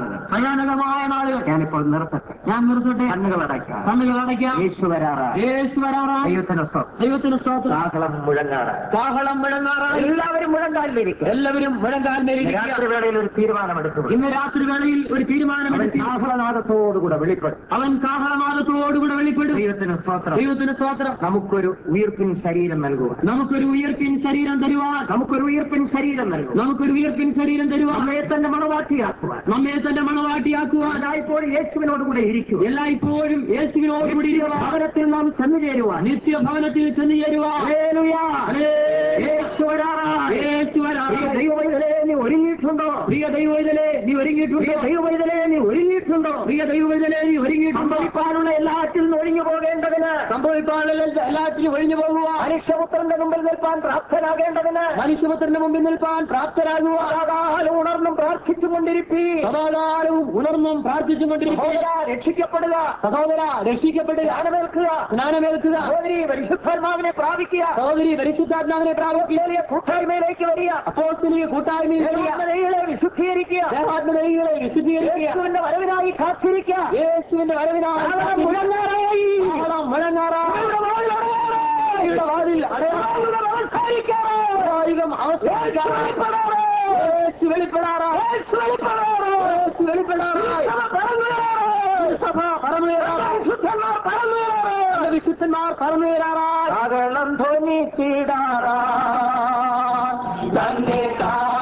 നാളുകൾ ഭയാനകമായ നാളുകൾ ഞാനിപ്പോൾ നിർത്തട്ടെ ഞാൻ നിർത്തട്ടെ കണ്ണുകൾ അടയ്ക്കാം കണ്ണുകൾ അടയ്ക്കാം യേശു വരാറായി യേശു വരാറായി ദൈവത്തിന് സ്വന്തം ദൈവത്തിന് സ്തോത്രം കാഹളം മുഴങ്ങാറായി കാഹളം മുഴങ്ങാറായി എല്ലാവരും മുഴങ്കാലിലിരിക്കും എല്ലാവരും മുഴങ്കാൽ മേലിരിക്കുക രാത്രിവേളയിൽ ഒരു തീരുമാനമെടുത്തു ഇന്ന് രാത്രി വേളയിൽ ഒരു അവൻ തീരുമാനമെടുത്തി കാഹളനാഥത്തോടുകൂടെ വെളിപ്പെടും അവൻ കാഹളനാഥത്തോടുകൂടെ വെളിപ്പെടും ദൈവത്തിന് സ്വത്രം ദൈവത്തിന് സ്തോത്രം നമുക്കൊരു ഉയർപ്പിൻ ശരീരം നൽകുക നമുക്കൊരു ഉയർപ്പിൻ ശരീരം തരുവാൻ നമുക്കൊരു ഉയർപ്പിൻ ശരീരം നൽകുക നമുക്കൊരു ഉയർപ്പിൻ ശരീരം തരുവാൻ നമ്മെ തന്നെ മണവാട്ടിയാക്കുവാൻ നമ്മെ തന്നെ മണവാട്ടിയാക്കുവാൻ എല്ലായ്പ്പോഴും യേശുവിനോടുകൂടെ ഇരിക്കുക എല്ലായ്പ്പോഴും യേശുവിനോടുകൂടി ഇരിക്കുവാൻ ഭവനത്തിൽ നാം ചെന്നു ചേരുവാൻ നിത്യഭവനത്തിൽ ചെന്ന് ചേരുവാൻ ഹല്ലേലൂയ. ഹല്ലേലൂയ. യേശു വരാറായി. യേശു വരാറായി. പ്രിയ ദൈവവൈതലേ നീ ഒരുങ്ങിയിട്ടുണ്ടോ പ്രിയ ദൈവവേദനെ നീ പ്രിയ ഒരുങ്ങിയിട്ടുണ്ടോ ദൈവവൈതലേ നീ ഒരുങ്ങിയിട്ടുണ്ടോ പ്രിയ ദൈവവേദനെ നീ ഒരുങ്ങിയിട്ടുണ്ടോ സംഭവിക്കാനുള്ള എല്ലാത്തിൽ നിന്ന് ഒഴിഞ്ഞു പോകേണ്ടതിന് സംഭവിക്കാനുള്ള എല്ലാത്തിനും ഒഴിഞ്ഞു പോകുവാൻ മനുഷ്യപുത്രന്റെ മുമ്പിൽ നിൽപ്പാൻ പ്രാപ്തനാകേണ്ടതിന് മനുഷ്യപുത്രന്റെ മുമ്പിൽ നിൽപ്പാൻ പ്രാപ്തരാകുവാൻ സദാകാലം ഉണർന്നും പ്രാർത്ഥിച്ചുകൊണ്ടിരിപ്പി സദാകാലവും ഉണർന്നും പ്രാർത്ഥിച്ചുകൊണ്ടിരിക്കുക സഹോദരാ, രക്ഷിക്കപ്പെടുക സഹോദര രക്ഷിക്കപ്പെടുക ജ്ഞാനമേൽക്കുക സ്നാനമേൽക്കുക സഹോദരി പരിശുദ്ധാത്മാവിനെ പ്രാപിക്കുക സഹോദരി പരിശുദ്ധാത്മാവിനെ പ്രാപിക്കുക വലിയ കൂട്ടായ്മയിലേക്ക് വരിക അപ്പോസ്തലിക കൂട്ടായ്മയിൽ വരിക ദേഹാത്മനേഹികളെ വിശുദ്ധീകരിക്കുക ദേഹാത്മനേഹികളെ വിശുദ്ധീകരിക്കുക യേശുവിന്റെ വരവിനായി കാത്തിരിക്കുക യേശുവിന്റെ വരവിനായി കാഹളം മുഴങ്ങാറായി. കാഹളം മുഴങ്ങാറായി. ഇവിടെ വാതിൽ അടയാളം ആയിരം അവസാനിക്കാറായി. യേശു വെളിപ്പെടാറായി. യേശു വെളിപ്പെടാറായി. സഭ പറന്നുയരാറായി. നമ്മുടെ വിശുദ്ധന്മാർ പറന്നുയരാറായി കാഹളം ധ്വനിച്ചിടാറാ തന്നെ കാ